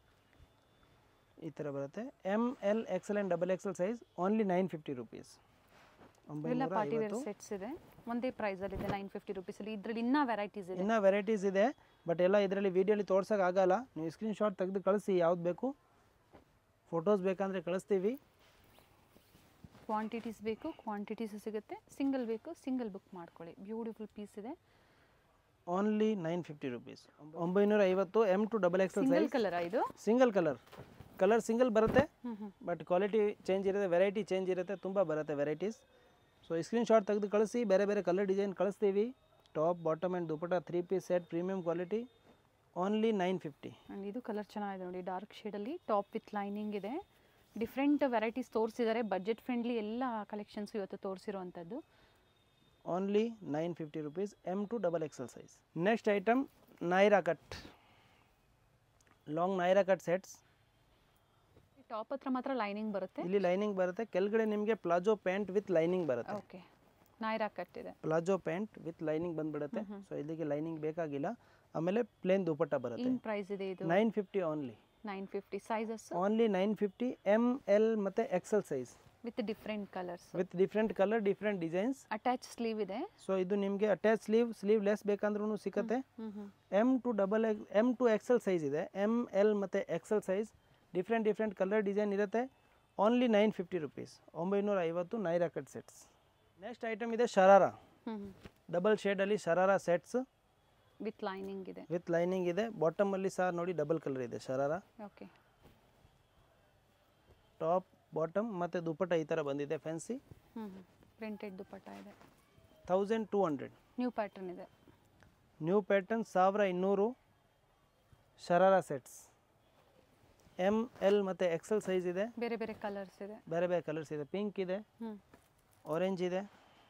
Speaker 2: ಈ ಥರ ಬರುತ್ತೆ M L XL and double XL size only nine fifty rupees
Speaker 1: ಎಲ್ಲ
Speaker 2: ಒಂಬೈನೂರ
Speaker 1: ಪಾರ್ಟಿ ವೇರ್
Speaker 2: ಐವತ್ತು
Speaker 1: ಸೆಟ್ಸ್ ಇದೆ ಒಂದೇ ಪ್ರೈಸಲ್ಲಿದೆ ನೈನ್ ಫಿಫ್ಟಿ ರುಪೀಸಲ್ಲಿ ಇದರಲ್ಲಿ ಇನ್ನೂ ವೆರೈಟೀಸ್ ಇದೆ
Speaker 2: ಇನ್ನೂ ವೆರೈಟೀಸ್ ಇದೆ ಬಟ್ ಎಲ್ಲ ಇದರಲ್ಲಿ ವೀಡಿಯೋಲಿ ತೋರ್ಸೋಕೆ ಆಗಲ್ಲ ನೀವು ಸ್ಕ್ರೀನ್ ಶಾಟ್ ತೆಗೆದು ಕಳಿಸಿ ಯಾವ್ದು ಬೇಕು ಫೋಟೋಸ್ ಬೇಕಂದರೆ ಕಳಿಸ್ತೀವಿ
Speaker 1: ಕ್ವಾಂಟಿಟೀಸ್ ಬೇಕು ಕ್ವಾಂಟಿಟೀಸ್ ಸಿಗುತ್ತೆ ಸಿಂಗಲ್ ಬೇಕು ಸಿಂಗಲ್ ಬುಕ್ ಮಾಡ್ಕೊಳ್ಳಿ ಬ್ಯೂಟಿಫುಲ್ ಪೀಸ್ ಇದೆ
Speaker 2: ಓನ್ಲಿ ನೈನ್ ಫಿಫ್ಟಿ ರುಪೀಸ್ ಒಂಬೈನೂರ ಐವತ್ತು M to double XL
Speaker 1: single
Speaker 2: size
Speaker 1: colour ಇದು
Speaker 2: ಸಿಂಗಲ್ ಕಲರ್ ಕಲರ್ ಸಿಂಗಲ್ ಬರುತ್ತೆ
Speaker 1: ಹ್ಮ್ ಹ್ಮ್
Speaker 2: ಬಟ್ ಕ್ವಾಲಿಟಿ ಚೇಂಜ್ ಇರುತ್ತೆ ವೆರೈಟಿ ಚೇಂಜ್ ಇರುತ್ತೆ ತುಂಬ ಬರುತ್ತೆ ವೆರೈಟೀಸ್ ಸೊ ಸ್ಕ್ರೀನ್ ಶಾಟ್ ತೆಗೆದು ಕಳಿಸಿ ಬೇರೆ ಬೇರೆ ಕಲರ್ ಡಿಸೈನ್ ಕಳಿಸ್ತೀವಿ top bottom and dupatta three piece set premium quality only nine fifty
Speaker 1: and ಇದು ಕಲರ್ ಚೆನ್ನಾಗಿದೆ ನೋಡಿ ಡಾರ್ಕ್ ಶೇಡಲ್ಲಿ ಟಾಪ್ ವಿತ್ ಲೈನಿಂಗ್ ಇದೆ ಡಿಫ್ರೆಂಟ್ ವೆರೈಟೀಸ್ ತೋರಿಸಿದ್ದಾರೆ ಬಜೆಟ್ ಫ್ರೆಂಡ್ಲಿ ಎಲ್ಲ ಕಲೆಕ್ಷನ್ಸ್ ಇವತ್ತು ತೋರಿಸಿರುವಂಥದ್ದು
Speaker 2: only nine fifty rupees M to double XL size next item Naira cut long Naira cut sets
Speaker 1: top ಹತ್ರ ಮಾತ್ರ ಲೈನಿಂಗ್ ಬರುತ್ತೆ
Speaker 2: ಇಲ್ಲಿ ಲೈನಿಂಗ್ ಬರುತ್ತೆ ಕೆಳಗಡೆ ನಿಮಗೆ ಪ್ಲಾಜೋ ಪ್ಯಾಂಟ್ ವಿತ್ ಲೈನಿಂಗ್ ಬರುತ್ತೆ
Speaker 1: ಓಕೆ ನಾಯ್ರಾ ಕಟ್ ಇದೆ
Speaker 2: ಪ್ಲಾಜೋ ಪ್ಯಾಂಟ್ ವಿತ್ ಲೈನಿಂಗ್ ಬಂದ್ಬಿಡುತ್ತೆ ಸೊ ಇಲ್ಲಿಗೆ ಲೈನಿಂಗ್ ಬೇಕಾಗಿಲ್ಲ ಆಮೇಲೆ ಪ್ಲೇನ್ ದುಪಟ್ಟ ಬರುತ್ತೆ
Speaker 1: ಏನು ಪ್ರೈಸ್ ಇದೆ ಇದು
Speaker 2: nine fifty only
Speaker 1: nine fifty sizes
Speaker 2: only nine fifty M L ಮತ್ತು XL size
Speaker 1: with different colours
Speaker 2: with different colour different designs
Speaker 1: attach sleeve ಇದೆ
Speaker 2: ಸೊ ಇದು ನಿಮಗೆ ಅಟ್ಯಾಚ್ ಸ್ಲೀವ್ ಸ್ಲೀವ್ ಲೆಸ್ ಬೇಕಂದ್ರೂ ಸಿಗುತ್ತೆ
Speaker 1: hmm hmm
Speaker 2: M to double X M to XL size ಇದೆ M L ಮತ್ತು XL size different different colour design ಇರುತ್ತೆ only nine fifty rupees ಒಂಬೈನೂರ ಐವತ್ತು Naira cut sets next item ಇದೆ ಶರಾರ
Speaker 1: ಹ್ಞೂ ಹ್ಞೂ
Speaker 2: ಡಬಲ್ ಶೇಡಲ್ಲಿ ಶರಾರ ಸೆಟ್ಸ್
Speaker 1: ವಿತ್ ಲೈನಿಂಗ್ ಇದೆ
Speaker 2: ವಿತ್ ಲೈನಿಂಗ್ ಇದೆ ಬಾಟಮಲ್ಲಿ ಸಹ ನೋಡಿ ಡಬಲ್ ಕಲರ್ ಇದೆ ಶರಾರ
Speaker 1: ಓಕೆ
Speaker 2: ಟಾಪ್ ಬಾಟಮ್ ಮತ್ತು ದುಪ್ಪಟ್ಟ ಈ ಥರ ಬಂದಿದೆ ಫ್ಯಾನ್ಸಿ
Speaker 1: ಹ್ಞೂ ಹ್ಞೂ ಪ್ರಿಂಟೆಡ್ ದುಪಟ್ಟ ಇದೆ
Speaker 2: thousand two hundred
Speaker 1: new pattern ಇದೆ
Speaker 2: ನ್ಯೂ ಪ್ಯಾಟರ್ನ್ ಸಾವಿರ ಇನ್ನೂರು ಶರಾರ ಸೆಟ್ಸ್ ಎಮ್ ಎಲ್ ಮತ್ತು ಎಕ್ಸೆಲ್ ಸೈಜ್ ಇದೆ
Speaker 1: ಬೇರೆ ಬೇರೆ ಕಲರ್ಸ್ ಇದೆ
Speaker 2: ಬೇರೆ ಬೇರೆ ಕಲರ್ಸ್ ಇದೆ ಪಿಂಕ್ ಇದೆ
Speaker 1: ಹ್ಞೂ
Speaker 2: ಆರೆಂಜ್ ಇದೆ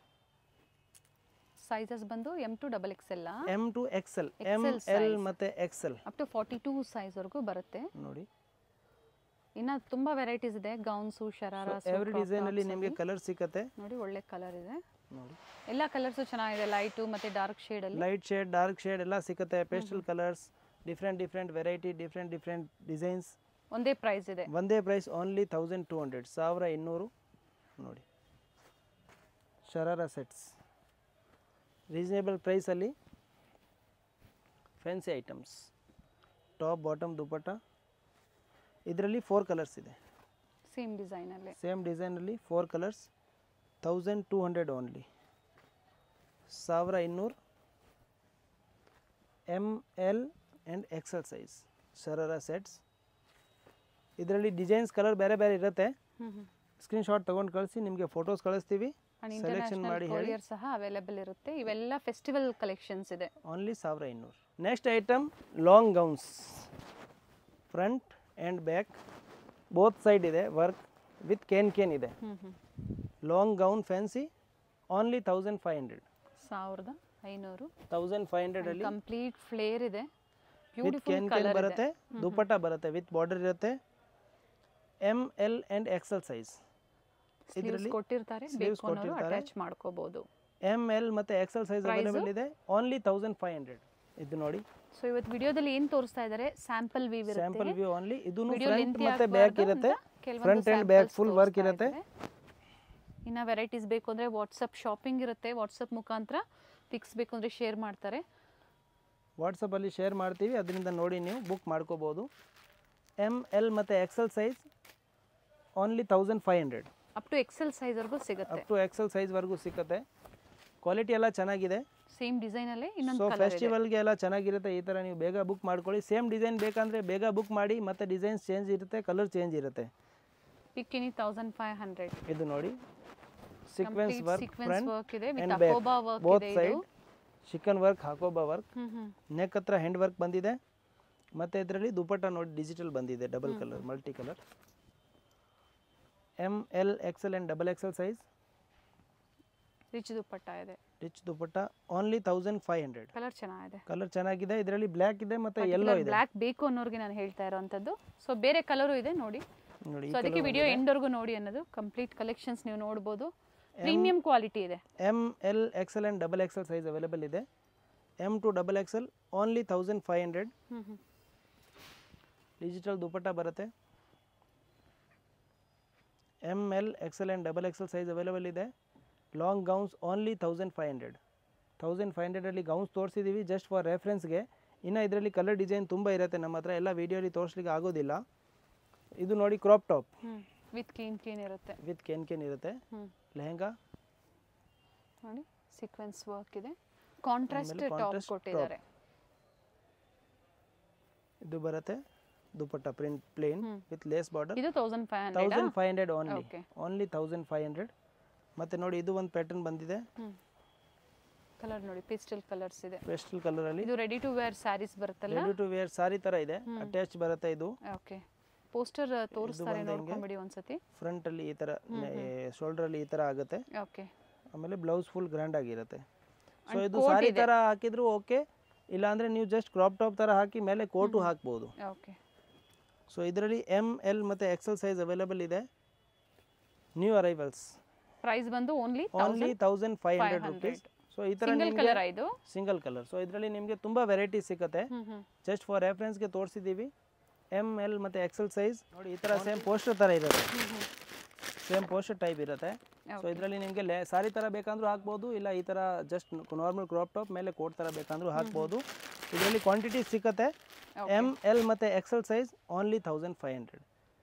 Speaker 1: ಸೈಜಸ್ ಬಂದು ಎಮ್ ಟು ಡಬಲ್ ಎಕ್ಸ್ ಎಲ್ಲ
Speaker 2: M to XL M
Speaker 1: XL
Speaker 2: L
Speaker 1: size.
Speaker 2: ಮತ್ತು XL
Speaker 1: up to forty two ಸೈಜ್ವರೆಗೂ ಬರುತ್ತೆ
Speaker 2: ನೋಡಿ
Speaker 1: ಇನ್ನು ತುಂಬ ವೆರೈಟೀಸ್ ಇದೆ ಗೌನ್ಸು ಶರಾರ
Speaker 2: ಎವ್ರಿ ಡಿಸೈನಲ್ಲಿ ನಿಮಗೆ ಕಲರ್ ಸಿಕ್ಕತ್ತೆ
Speaker 1: ನೋಡಿ ಒಳ್ಳೆ ಕಲರ್ ಇದೆ
Speaker 2: ನೋಡಿ
Speaker 1: ಎಲ್ಲ ಕಲರ್ಸು ಚೆನ್ನಾಗಿದೆ ಲೈಟು ಮತ್ತು ಡಾರ್ಕ್ ಶೇಡಲ್ಲಿ
Speaker 2: ಲೈಟ್ ಶೇಡ್ ಡಾರ್ಕ್ ಶೇಡ್ ಎಲ್ಲ ಸಿಕ್ಕತ್ತೆ pastel colours different different variety different different designs
Speaker 1: ಒಂದೇ ಪ್ರೈಸ್ ಇದೆ
Speaker 2: ಒಂದೇ price only thousand two hundred ಸಾವಿರ ಇನ್ನೂರು ನೋಡಿ ಶರಾರ ಸೆಟ್ಸ್ ರೀಸನೇಬಲ್ ಪ್ರೈಸಲ್ಲಿ fancy items top bottom dupatta ಇದರಲ್ಲಿ ಫೋರ್ ಕಲರ್ಸ್ ಇದೆ
Speaker 1: ಸೇಮ್ ಡಿಸೈನಲ್ಲಿ
Speaker 2: ಸೇಮ್ ಡಿಸೈನಲ್ಲಿ four colours thousand two hundred only ಸಾವಿರ ಇನ್ನೂರು M L and XL size sharara sets ಇದರಲ್ಲಿ ಡಿಸೈನ್ಸ್ ಕಲರ್ ಬೇರೆ ಬೇರೆ ಇರುತ್ತೆ
Speaker 1: ಹ್ಞೂ ಹ್ಞೂ
Speaker 2: ಸ್ಕ್ರೀನ್ಶಾಟ್ ತೊಗೊಂಡು ಕಳಿಸಿ ನಿಮಗೆ ಫೋಟೋಸ್ ಕಳಿಸ್ತೀವಿ
Speaker 1: ಆ್ಯಂಡ್
Speaker 2: ಸೆಲೆಕ್ಷನ್
Speaker 1: ಇಂಟರ್ನ್ಯಾಷನಲ್
Speaker 2: ಮಾಡಿ ಹೇಳಿ
Speaker 1: ಕೊರಿಯರ್ ಸಹ ಅವೈಲೇಬಲ್ ಇರುತ್ತೆ ಇವೆಲ್ಲ ಫೆಸ್ಟಿವಲ್ ಕಲೆಕ್ಷನ್ಸ್ ಇದೆ
Speaker 2: ಓನ್ಲಿ ಸಾವಿರ ಇನ್ನೂರು next item long gowns front and back both side ಇದೆ ವರ್ಕ್ ವಿತ್ ಕೇನ್ ಕೇನ್ ಇದೆ
Speaker 1: ಹ್ಞೂ ಹ್ಞೂ
Speaker 2: long gown fancy only thousand five hundred
Speaker 1: ಸಾವಿರದ ಐನೂರು
Speaker 2: ತೌಸಂಡ್ ಫೈವ್ ಹಂಡ್ರೆಡಲ್ಲಿ
Speaker 1: ಕಂಪ್ಲೀಟ್ ಫ್ಲೇರ್ ಇದೆ
Speaker 2: with
Speaker 1: beautiful
Speaker 2: cancan
Speaker 1: colour
Speaker 2: ಬರುತ್ತೆ ದುಪ್ಪಟ್ಟ ಬರುತ್ತೆ ವಿತ್ ಬಾರ್ಡರ್ ಇರುತ್ತೆ M L and XL size
Speaker 1: sleeves ಕೊಟ್ಟಿರ್ತಾರೆ
Speaker 2: sleeves
Speaker 1: ಬೇಕು ಅನ್ನೋರು
Speaker 2: ಕೊಟ್ಟಿರ್ತಾರೆ.
Speaker 1: ಅಟ್ಯಾಚ್ ಮಾಡ್ಕೋಬಹುದು
Speaker 2: ಎಮ್ ಎಲ್ ಮತ್ತು ಎಕ್ಸೆಲ್ ಸೈಜ್ ಅವೈಲೇಬಲ್ ಇದೆ ಓನ್ಲಿ ತೌಸಂಡ್ ಫೈವ್ ಹಂಡ್ರೆಡ್ ಇದು ನೋಡಿ
Speaker 1: ಸೊ ಇವತ್ತು ವಿಡಿಯೋದಲ್ಲಿ ಏನ್ ತೋರಿಸ್ತಾ ಇದ್ದಾರೆ ಸ್ಯಾಂಪಲ್ ವ್ಯೂ
Speaker 2: ಸ್ಯಾಂಪಲ್
Speaker 1: ಇರುತ್ತೆ
Speaker 2: ವ್ಯೂ ಓನ್ಲಿ ಇದು
Speaker 1: ವಿಡಿಯೋ
Speaker 2: ಫ್ರಂಟ್
Speaker 1: ಲೆಂತಿ
Speaker 2: ಮತ್ತೆ ಬ್ಯಾಕ್ ಇರುತ್ತೆ front and back full work ಇರುತ್ತೆ
Speaker 1: ಇನ್ನ ವೆರೈಟೀಸ್ ಬೇಕು ಅಂದ್ರೆ ವಾಟ್ಸಪ್ ಶಾಪಿಂಗ್ ಇರುತ್ತೆ ವಾಟ್ಸಪ್ ಮುಖಾಂತರ ಪಿಕ್ಸ್ ಬೇಕು ಅಂದ್ರೆ ಶೇರ್ ಮಾಡ್ತಾರೆ
Speaker 2: ವಾಟ್ಸಪ್ಪಲ್ಲಿ ಶೇರ್ ಮಾಡ್ತೀವಿ ಅದರಿಂದ ನೋಡಿ ನೀವು ಬುಕ್ ಮಾಡ್ಕೋಬೋದು ಎಮ್ ಎಲ್ ಮತ್ತು XL size only thousand five hundred
Speaker 1: up to XL size ವರೆಗೂ ಸಿಗುತ್ತೆ
Speaker 2: ಅಪ್ ಟು ಎಕ್ಸೆಲ್ ಸೈಜ್ವರೆಗೂ ಸಿಕ್ಕತ್ತೆ ಕ್ವಾಲಿಟಿ ಎಲ್ಲ ಚೆನ್ನಾಗಿದೆ
Speaker 1: ಸೇಮ್ ಡಿಸೈನ್ ಅಲ್ಲೇ
Speaker 2: ಸೊ
Speaker 1: ಇನ್ನೊಂದು ಕಲರ್ ಇದೆ
Speaker 2: ಫೆಸ್ಟಿವಲ್ಗೆ ಎಲ್ಲ ಚೆನ್ನಾಗಿರುತ್ತೆ ಈ ಥರ ನೀವು ಬೇಗ ಬುಕ್ ಮಾಡ್ಕೊಳ್ಳಿ ಸೇಮ್ ಡಿಸೈನ್ ಬೇಕಂದರೆ ಬೇಗ ಬುಕ್ ಮಾಡಿ ಮತ್ತು ಡಿಸೈನ್ಸ್ ಚೇಂಜ್ ಇರುತ್ತೆ ಕಲರ್ ಚೇಂಜ್ ಇರುತ್ತೆ
Speaker 1: pick any thousand five hundred
Speaker 2: ಇದು ನೋಡಿ sequins work
Speaker 1: sequins
Speaker 2: front
Speaker 1: work ಇದೆ
Speaker 2: and
Speaker 1: with
Speaker 2: back
Speaker 1: hakoba work
Speaker 2: both
Speaker 1: ಇದೆ
Speaker 2: ಸೈಡ್
Speaker 1: ಇದು
Speaker 2: chikan work hakoba work
Speaker 1: hmm hmm
Speaker 2: neck ಹತ್ರ ಹ್ಯಾಂಡ್ ವರ್ಕ್ ಬಂದಿದೆ ಮತ್ತು ಇದರಲ್ಲಿ ದುಪಟ್ಟ ನೋಡಿ ಡಿಜಿಟಲ್ ಬಂದಿದೆ double colour multi colour M L XL and double XL size
Speaker 1: rich dupatta ಇದೆ
Speaker 2: rich dupatta only thousand five hundred
Speaker 1: colour ಚೆನ್ನಾಗಿದೆ
Speaker 2: ಕಲರ್ ಚೆನ್ನಾಗಿದೆ ಇದರಲ್ಲಿ ಬ್ಲ್ಯಾಕ್ ಇದೆ ಮತ್ತು ಎಲ್ಲೋ ಇದೆ
Speaker 1: ಬ್ಲ್ಯಾಕ್ ಬೇಕು ಅನ್ನೋರಿಗೆ ನಾನು ಹೇಳ್ತಾ ಇರೋವಂಥದ್ದು ಸೊ ಬೇರೆ ಕಲರು ಇದೆ ನೋಡಿ
Speaker 2: ನೋಡಿ
Speaker 1: ಸೊ ಅದಕ್ಕೆ ವಿಡಿಯೋ ಎಂಡ್ವರೆಗೂ ನೋಡಿ ಅನ್ನೋದು ಕಂಪ್ಲೀಟ್ ಕಲೆಕ್ಷನ್ಸ್ ನೀವು ನೋಡ್ಬೋದು ಪ್ರೀಮಿಯಂ ಕ್ವಾಲಿಟಿ ಇದೆ
Speaker 2: M L XL and double XL size available ಇದೆ M to double XL only thousand five hundred
Speaker 1: hmm hmm
Speaker 2: digital dupatta ಬರುತ್ತೆ M L XL and double XL size available ಇದೆ long gowns only thousand five hundred thousand five ಹಂಡ್ರೆಡಲ್ಲಿ gowns ತೋರಿಸಿದ್ದೀವಿ just for ರೆಫರೆನ್ಸ್ಗೆ ಇನ್ನು ಇದರಲ್ಲಿ colour design ತುಂಬ ಇರುತ್ತೆ ನಮ್ಮ ಹತ್ರ ಎಲ್ಲ ವೀಡಿಯೋಲಿ ತೋರಿಸ್ಲಿಕ್ಕೆ ಆಗೋದಿಲ್ಲ ಇದು ನೋಡಿ crop top
Speaker 1: hmm with cancan ಇರುತ್ತೆ
Speaker 2: ವಿತ್ ಕೆನ್ ಕೆನ್ ಇರುತ್ತೆ
Speaker 1: ಹ್ಮ್
Speaker 2: ಲೆಹಂಗಾ
Speaker 1: ನೋಡಿ ಸೀಕ್ವೆನ್ಸ್ ವರ್ಕ್ ಇದೆ ಕಾಂಟ್ರಾಸ್ಟ್
Speaker 2: ಆಮೇಲೆ
Speaker 1: ಟಾಪ್
Speaker 2: contrast
Speaker 1: ಕೊಟ್ಟಿದ್ದಾರೆ
Speaker 2: ಇದು ಬರುತ್ತೆ dupatta print plain
Speaker 1: hmm.
Speaker 2: With lace border
Speaker 1: ಇದು thousand five hundred
Speaker 2: thousand five hundred only
Speaker 1: Okay.
Speaker 2: Only thousand five hundred ಮತ್ತು ನೋಡಿ ಇದು ಒಂದು ಪ್ಯಾಟರ್ನ್ ಬಂದಿದೆ
Speaker 1: ಹ್ಮ್ ಕಲರ್ ನೋಡಿ ಪಿಸ್ಟಲ್ ಕಲರ್ಸ್ ಇದೆ
Speaker 2: ಪೇಸ್ಟಲ್ ಕಲರಲ್ಲಿ
Speaker 1: ಇದು ರೆಡಿ ಟು ವೇರ್ ಸ್ಯಾರೀಸ್ ಬರುತ್ತಲ್ಲ
Speaker 2: ರೆಡಿ ಟು ವೇರ್ ಸಾರಿ ಥರ ಇದೆ ಅಟ್ಯಾಚ್ ಬರುತ್ತೆ ಇದು
Speaker 1: ಓಕೆ ಪೋಸ್ಟರ್ ತೋರಿಸ್ತಾರೆ
Speaker 2: ಬಂದು ಹಿಂಗೆ.
Speaker 1: ನೋಡ್ಕೊಂಬಿಡಿ ಒಂದ್ಸತಿ
Speaker 2: ಫ್ರಂಟಲ್ಲಿ ಈ ಥರ ಶೋಲ್ಡ್ರಲ್ಲಿ ಈ ಥರ ಆಗುತ್ತೆ
Speaker 1: ಓಕೆ
Speaker 2: ಆಮೇಲೆ ಬ್ಲೌಸ್ ಫುಲ್ ಗ್ರ್ಯಾಂಡ್ ಆಗಿರುತ್ತೆ ಸೊ
Speaker 1: And
Speaker 2: ಇದು
Speaker 1: coat
Speaker 2: ಸಾರಿ
Speaker 1: ಇದೆ.
Speaker 2: ಥರ ಹಾಕಿದ್ರು ಓಕೆ ಇಲ್ಲಾಂದರೆ ನೀವು ಜಸ್ಟ್ ಕ್ರಾಪ್ ಟಾಪ್ ಥರ ಹಾಕಿ ಮೇಲೆ ಕೋಟು ಹಾಕ್ಬೋದು
Speaker 1: ಓಕೆ
Speaker 2: ಸೊ ಇದರಲ್ಲಿ ಎಮ್ ಎಲ್ ಮತ್ತು ಎಕ್ಸೆಲ್ ಸೈಜ್ ಅವೈಲೇಬಲ್ ಇದೆ ನ್ಯೂ ಅರೈವಲ್ಸ್
Speaker 1: ಪ್ರೈಸ್ ಬಂದು only
Speaker 2: only thousand five hundred rupees so ಈ ಥರ
Speaker 1: ಸಿಂಗಲ್
Speaker 2: ನಿಮಗೆ
Speaker 1: ಕಲರ್ ಇದು
Speaker 2: ಸಿಂಗಲ್ ಕಲರ್ ಸೊ ಇದರಲ್ಲಿ ನಿಮಗೆ ತುಂಬ ವೆರೈಟೀಸ್ ಸಿಗುತ್ತೆ
Speaker 1: ಹ್ಮ್ ಹ್ಮ್
Speaker 2: ಜಸ್ಟ್ ಫಾರ್ ರೆಫರೆನ್ಸ್ಗೆ ತೋರಿಸಿದ್ದೀವಿ ಎಮ್ ಎಲ್ ಮತ್ತು ಎಕ್ಸೆಲ್ ಸೈಜ್ ನೋಡಿ ಈ ಥರ ಸೇಮ್ ಪೋಸ್ಟರ್ ಥರ ಇರುತ್ತೆ ಸೇಮ್ ಪೋಸ್ಟರ್ ಟೈಪ್ ಇರುತ್ತೆ ಸೊ ಇದರಲ್ಲಿ ನಿಮಗೆ ಲೆ ಸಾರಿ ಥರ ಬೇಕಂದ್ರೂ ಹಾಕ್ಬೋದು ಇಲ್ಲ ಈ ಥರ ಜಸ್ಟ್ ನಾರ್ಮಲ್ ಕ್ರಾಪ್ ಟಾಪ್ ಮೇಲೆ ಕೋಟ್ ಥರ ಬೇಕಂದ್ರೂ ಹಾಕ್ಬೋದು ಇದರಲ್ಲಿ ಕ್ವಾಂಟಿಟಿ ಸಿಕ್ಕತ್ತೆ ಎಮ್ ಎಲ್ ಮತ್ತು XL size only thousand five hundred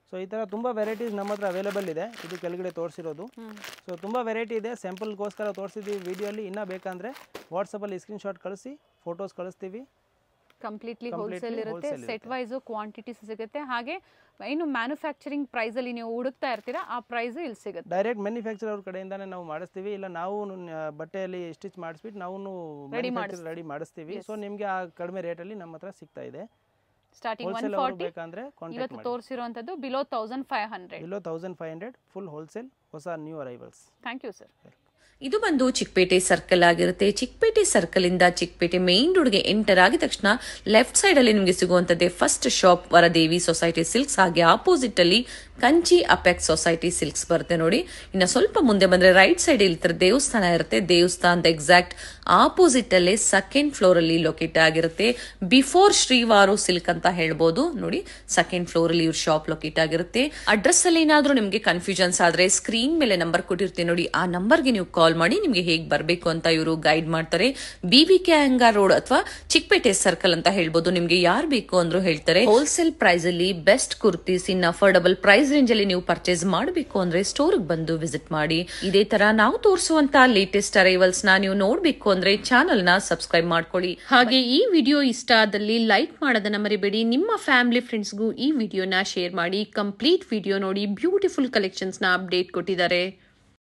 Speaker 2: so ಈ ಥರ ತುಂಬ ವೆರೈಟೀಸ್ ನಮ್ಮ ಹತ್ರ ಅವೈಲೇಬಲ್ ಇದೆ ಇದು ಕೆಳಗಡೆ ತೋರಿಸಿರೋದು ಸೊ ತುಂಬ ವೆರೈಟಿ ಇದೆ ಸ್ಯಾಂಪಲ್ಗೋಸ್ಕರ ತೋರಿಸಿದ್ದೀವಿ ವಿಡಿಯೋಲಿ ಇನ್ನೂ ಬೇಕಂದರೆ ವಾಟ್ಸಪ್ಪಲ್ಲಿ ಸ್ಕ್ರೀನ್ಶಾಟ್ ಕಳಿಸಿ ಫೋಟೋಸ್ ಕಳಿಸ್ತೀವಿ
Speaker 1: ಕಂಪ್ಲೀಟ್ಲಿ
Speaker 2: Completely
Speaker 1: ಹೋಲ್ಸೇಲ್ ಇರುತ್ತೆ
Speaker 2: wholesale
Speaker 1: ಸೆಟ್ ವೈಸು ಕ್ವಾಂಟಿಟೀಸ್ ಸಿಗುತ್ತೆ ಹಾಗೆ ಏನು ಮ್ಯಾನುಫ್ಯಾಕ್ಚರಿಂಗ್ ಪ್ರೈಸಲ್ಲಿ ನೀವು ಹುಡುಕ್ತಾ ಇರ್ತೀರಾ ಆ ಪ್ರೈಸು ಇಲ್ಲಿ ಸಿಗುತ್ತೆ
Speaker 2: ಡೈರೆಕ್ಟ್ ಮ್ಯಾನುಫ್ಯಾಕ್ಚರ್ ಅವ್ರ ಕಡೆಯಿಂದಾನೇ ನಾವು ಮಾಡಿಸ್ತೀವಿ ಇಲ್ಲ ನಾವು ನ- ಬಟ್ಟೆಯಲ್ಲಿ ಸ್ಟಿಚ್ ಮಾಡಿಸ್ಬಿಟ್ಟು ನಾವು ರೆಡಿ ಮಾಡಿಸ್ತೀವಿ ಸೊ ನಿಮಗೆ ಆ ಕಡಿಮೆ ರೇಟಲ್ಲಿ ನಮ್ಮ ಹತ್ರ ಸಿಗ್ತಾ ಇದೆ
Speaker 1: ಸ್ಟಾರ್ಟಿಂಗ್ ಒನ್
Speaker 2: ಹೋಲ್ಸೇಲ್ ಅವರು
Speaker 1: ಫಾರ್ಟಿ
Speaker 2: ಬೇಕಂದ್ರೆ ಕಾಂಟ್ಯಾಕ್ಟ್
Speaker 1: ಇವತ್ತು
Speaker 2: ಮಾಡಿ
Speaker 1: ತೋರಿಸಿರುವಂಥದ್ದು below thousand five hundred
Speaker 2: below thousand five hundred full wholesale ಹೊಸ new arrivals
Speaker 1: thank you sir
Speaker 3: ಇದು ಬಂದು ಚಿಕ್ಕಪೇಟೆ ಸರ್ಕಲ್ ಆಗಿರುತ್ತೆ ಚಿಕ್ಕಪೇಟೆ ಸರ್ಕಲ್ ಇಂದ ಚಿಕ್ಕಪೇಟೆ ಮೇನ್ ರೋಡ್ಗೆ ಎಂಟರ್ ಆಗಿದ ತಕ್ಷಣ ಲೆಫ್ಟ್ ಸೈಡ್ ಅಲ್ಲಿ ನಿಮಗೆ ಸಿಗುವಂತದ್ದೇ first shop Varadevi society silks ಹಾಗೆ ಆಪೋಸಿಟ್ ಅಲ್ಲಿ ಕಂಚಿ ಅಪೆಕ್ಸ್ ಸೊಸೈಟಿ ಸಿಲ್ಕ್ಸ್ ಬರುತ್ತೆ ನೋಡಿ ಇನ್ನು ಸ್ವಲ್ಪ ಮುಂದೆ ಬಂದ್ರೆ ರೈಟ್ ಸೈಡ್ ಇಲ್ಲಿ ತರ ದೇವಸ್ಥಾನ ಇರುತ್ತೆ ದೇವಸ್ಥಾನದ ಎಕ್ಸಾಕ್ಟ್ ಆಪೋಸಿಟ್ ಅಲ್ಲೇ ಸೆಕೆಂಡ್ ಫ್ಲೋರ್ ಅಲ್ಲಿ ಲೊಕೇಟ್ ಆಗಿರುತ್ತೆ ಬಿಫೋರ್ ಶ್ರೀವಾರು ಸಿಲ್ಕ್ ಅಂತ ಹೇಳ್ಬೋದು ನೋಡಿ ಸೆಕೆಂಡ್ ಫ್ಲೋರ್ ಅಲ್ಲಿ ಇವ್ರ ಶಾಪ್ ಲೊಕೇಟ್ ಆಗಿರುತ್ತೆ ಅಡ್ರೆಸ್ ಅಲ್ಲಿ ಏನಾದ್ರೂ ನಿಮಗೆ ಕನ್ಫ್ಯೂಷನ್ಸ್ ಆದ್ರೆ ಸ್ಕ್ರೀನ್ ಮೇಲೆ ನಂಬರ್ ಕೊಟ್ಟಿರ್ತೀನಿ ನೋಡಿ ಆ ನಂಬರ್ಗೆ ನೀವು ಕಾಲ್ ಮಾಡಿ ನಿಮಗೆ ಹೇಗೆ ಬರಬೇಕು ಅಂತ ಇವರು ಗೈಡ್ ಮಾಡ್ತಾರೆ B B K Iyengar road ಅಥವಾ ಚಿಕ್ಕಪೇಟೆ ಸರ್ಕಲ್ ಅಂತ ಹೇಳ್ಬೋದು ನಿಮ್ಗೆ ಯಾರು ಬೇಕು ಅಂದ್ರೂ ಹೇಳ್ತಾರೆ ಹೋಲ್ಸೇಲ್ ಪ್ರೈಸ್ ಅಲ್ಲಿ best kurtis in affordable price range ಅಲ್ಲಿ ನೀವು ಪರ್ಚೇಸ್ ಮಾಡಬೇಕು ಅಂದ್ರೆ ಸ್ಟೋರ್ ಬಂದು ವಿಸಿಟ್ ಮಾಡಿ ಇದೇ ತರ ನಾವು ತೋರಿಸುವಂತ ಲೇಟೆಸ್ಟ್ ಅರೈವಲ್ಸ್ ನ ನೀವು ನೋಡ್ಬೇಕು ಅಂದ್ರೆ ಚಾನಲ್ ನ ಸಬ್ಸ್ಕ್ರೈಬ್ ಮಾಡ್ಕೊಳ್ಳಿ ಹಾಗೆ ಈ ವಿಡಿಯೋ ಇಷ್ಟ ಆದಲ್ಲಿ ಲೈಕ್ ಮಾಡೋದನ್ನ ಮರಿಬೇಡಿ ನಿಮ್ಮ ಫ್ಯಾಮಿಲಿ ಫ್ರೆಂಡ್ಸ್ಗೂ ಈ ವಿಡಿಯೋನ ಶೇರ್ ಮಾಡಿ ಕಂಪ್ಲೀಟ್ ವಿಡಿಯೋ ನೋಡಿ ಬ್ಯೂಟಿಫುಲ್ ಕಲೆಕ್ಷನ್ಸ್ ನ ಅಪ್ಡೇಟ್ ಕೊಟ್ಟಿದ್ದಾರೆ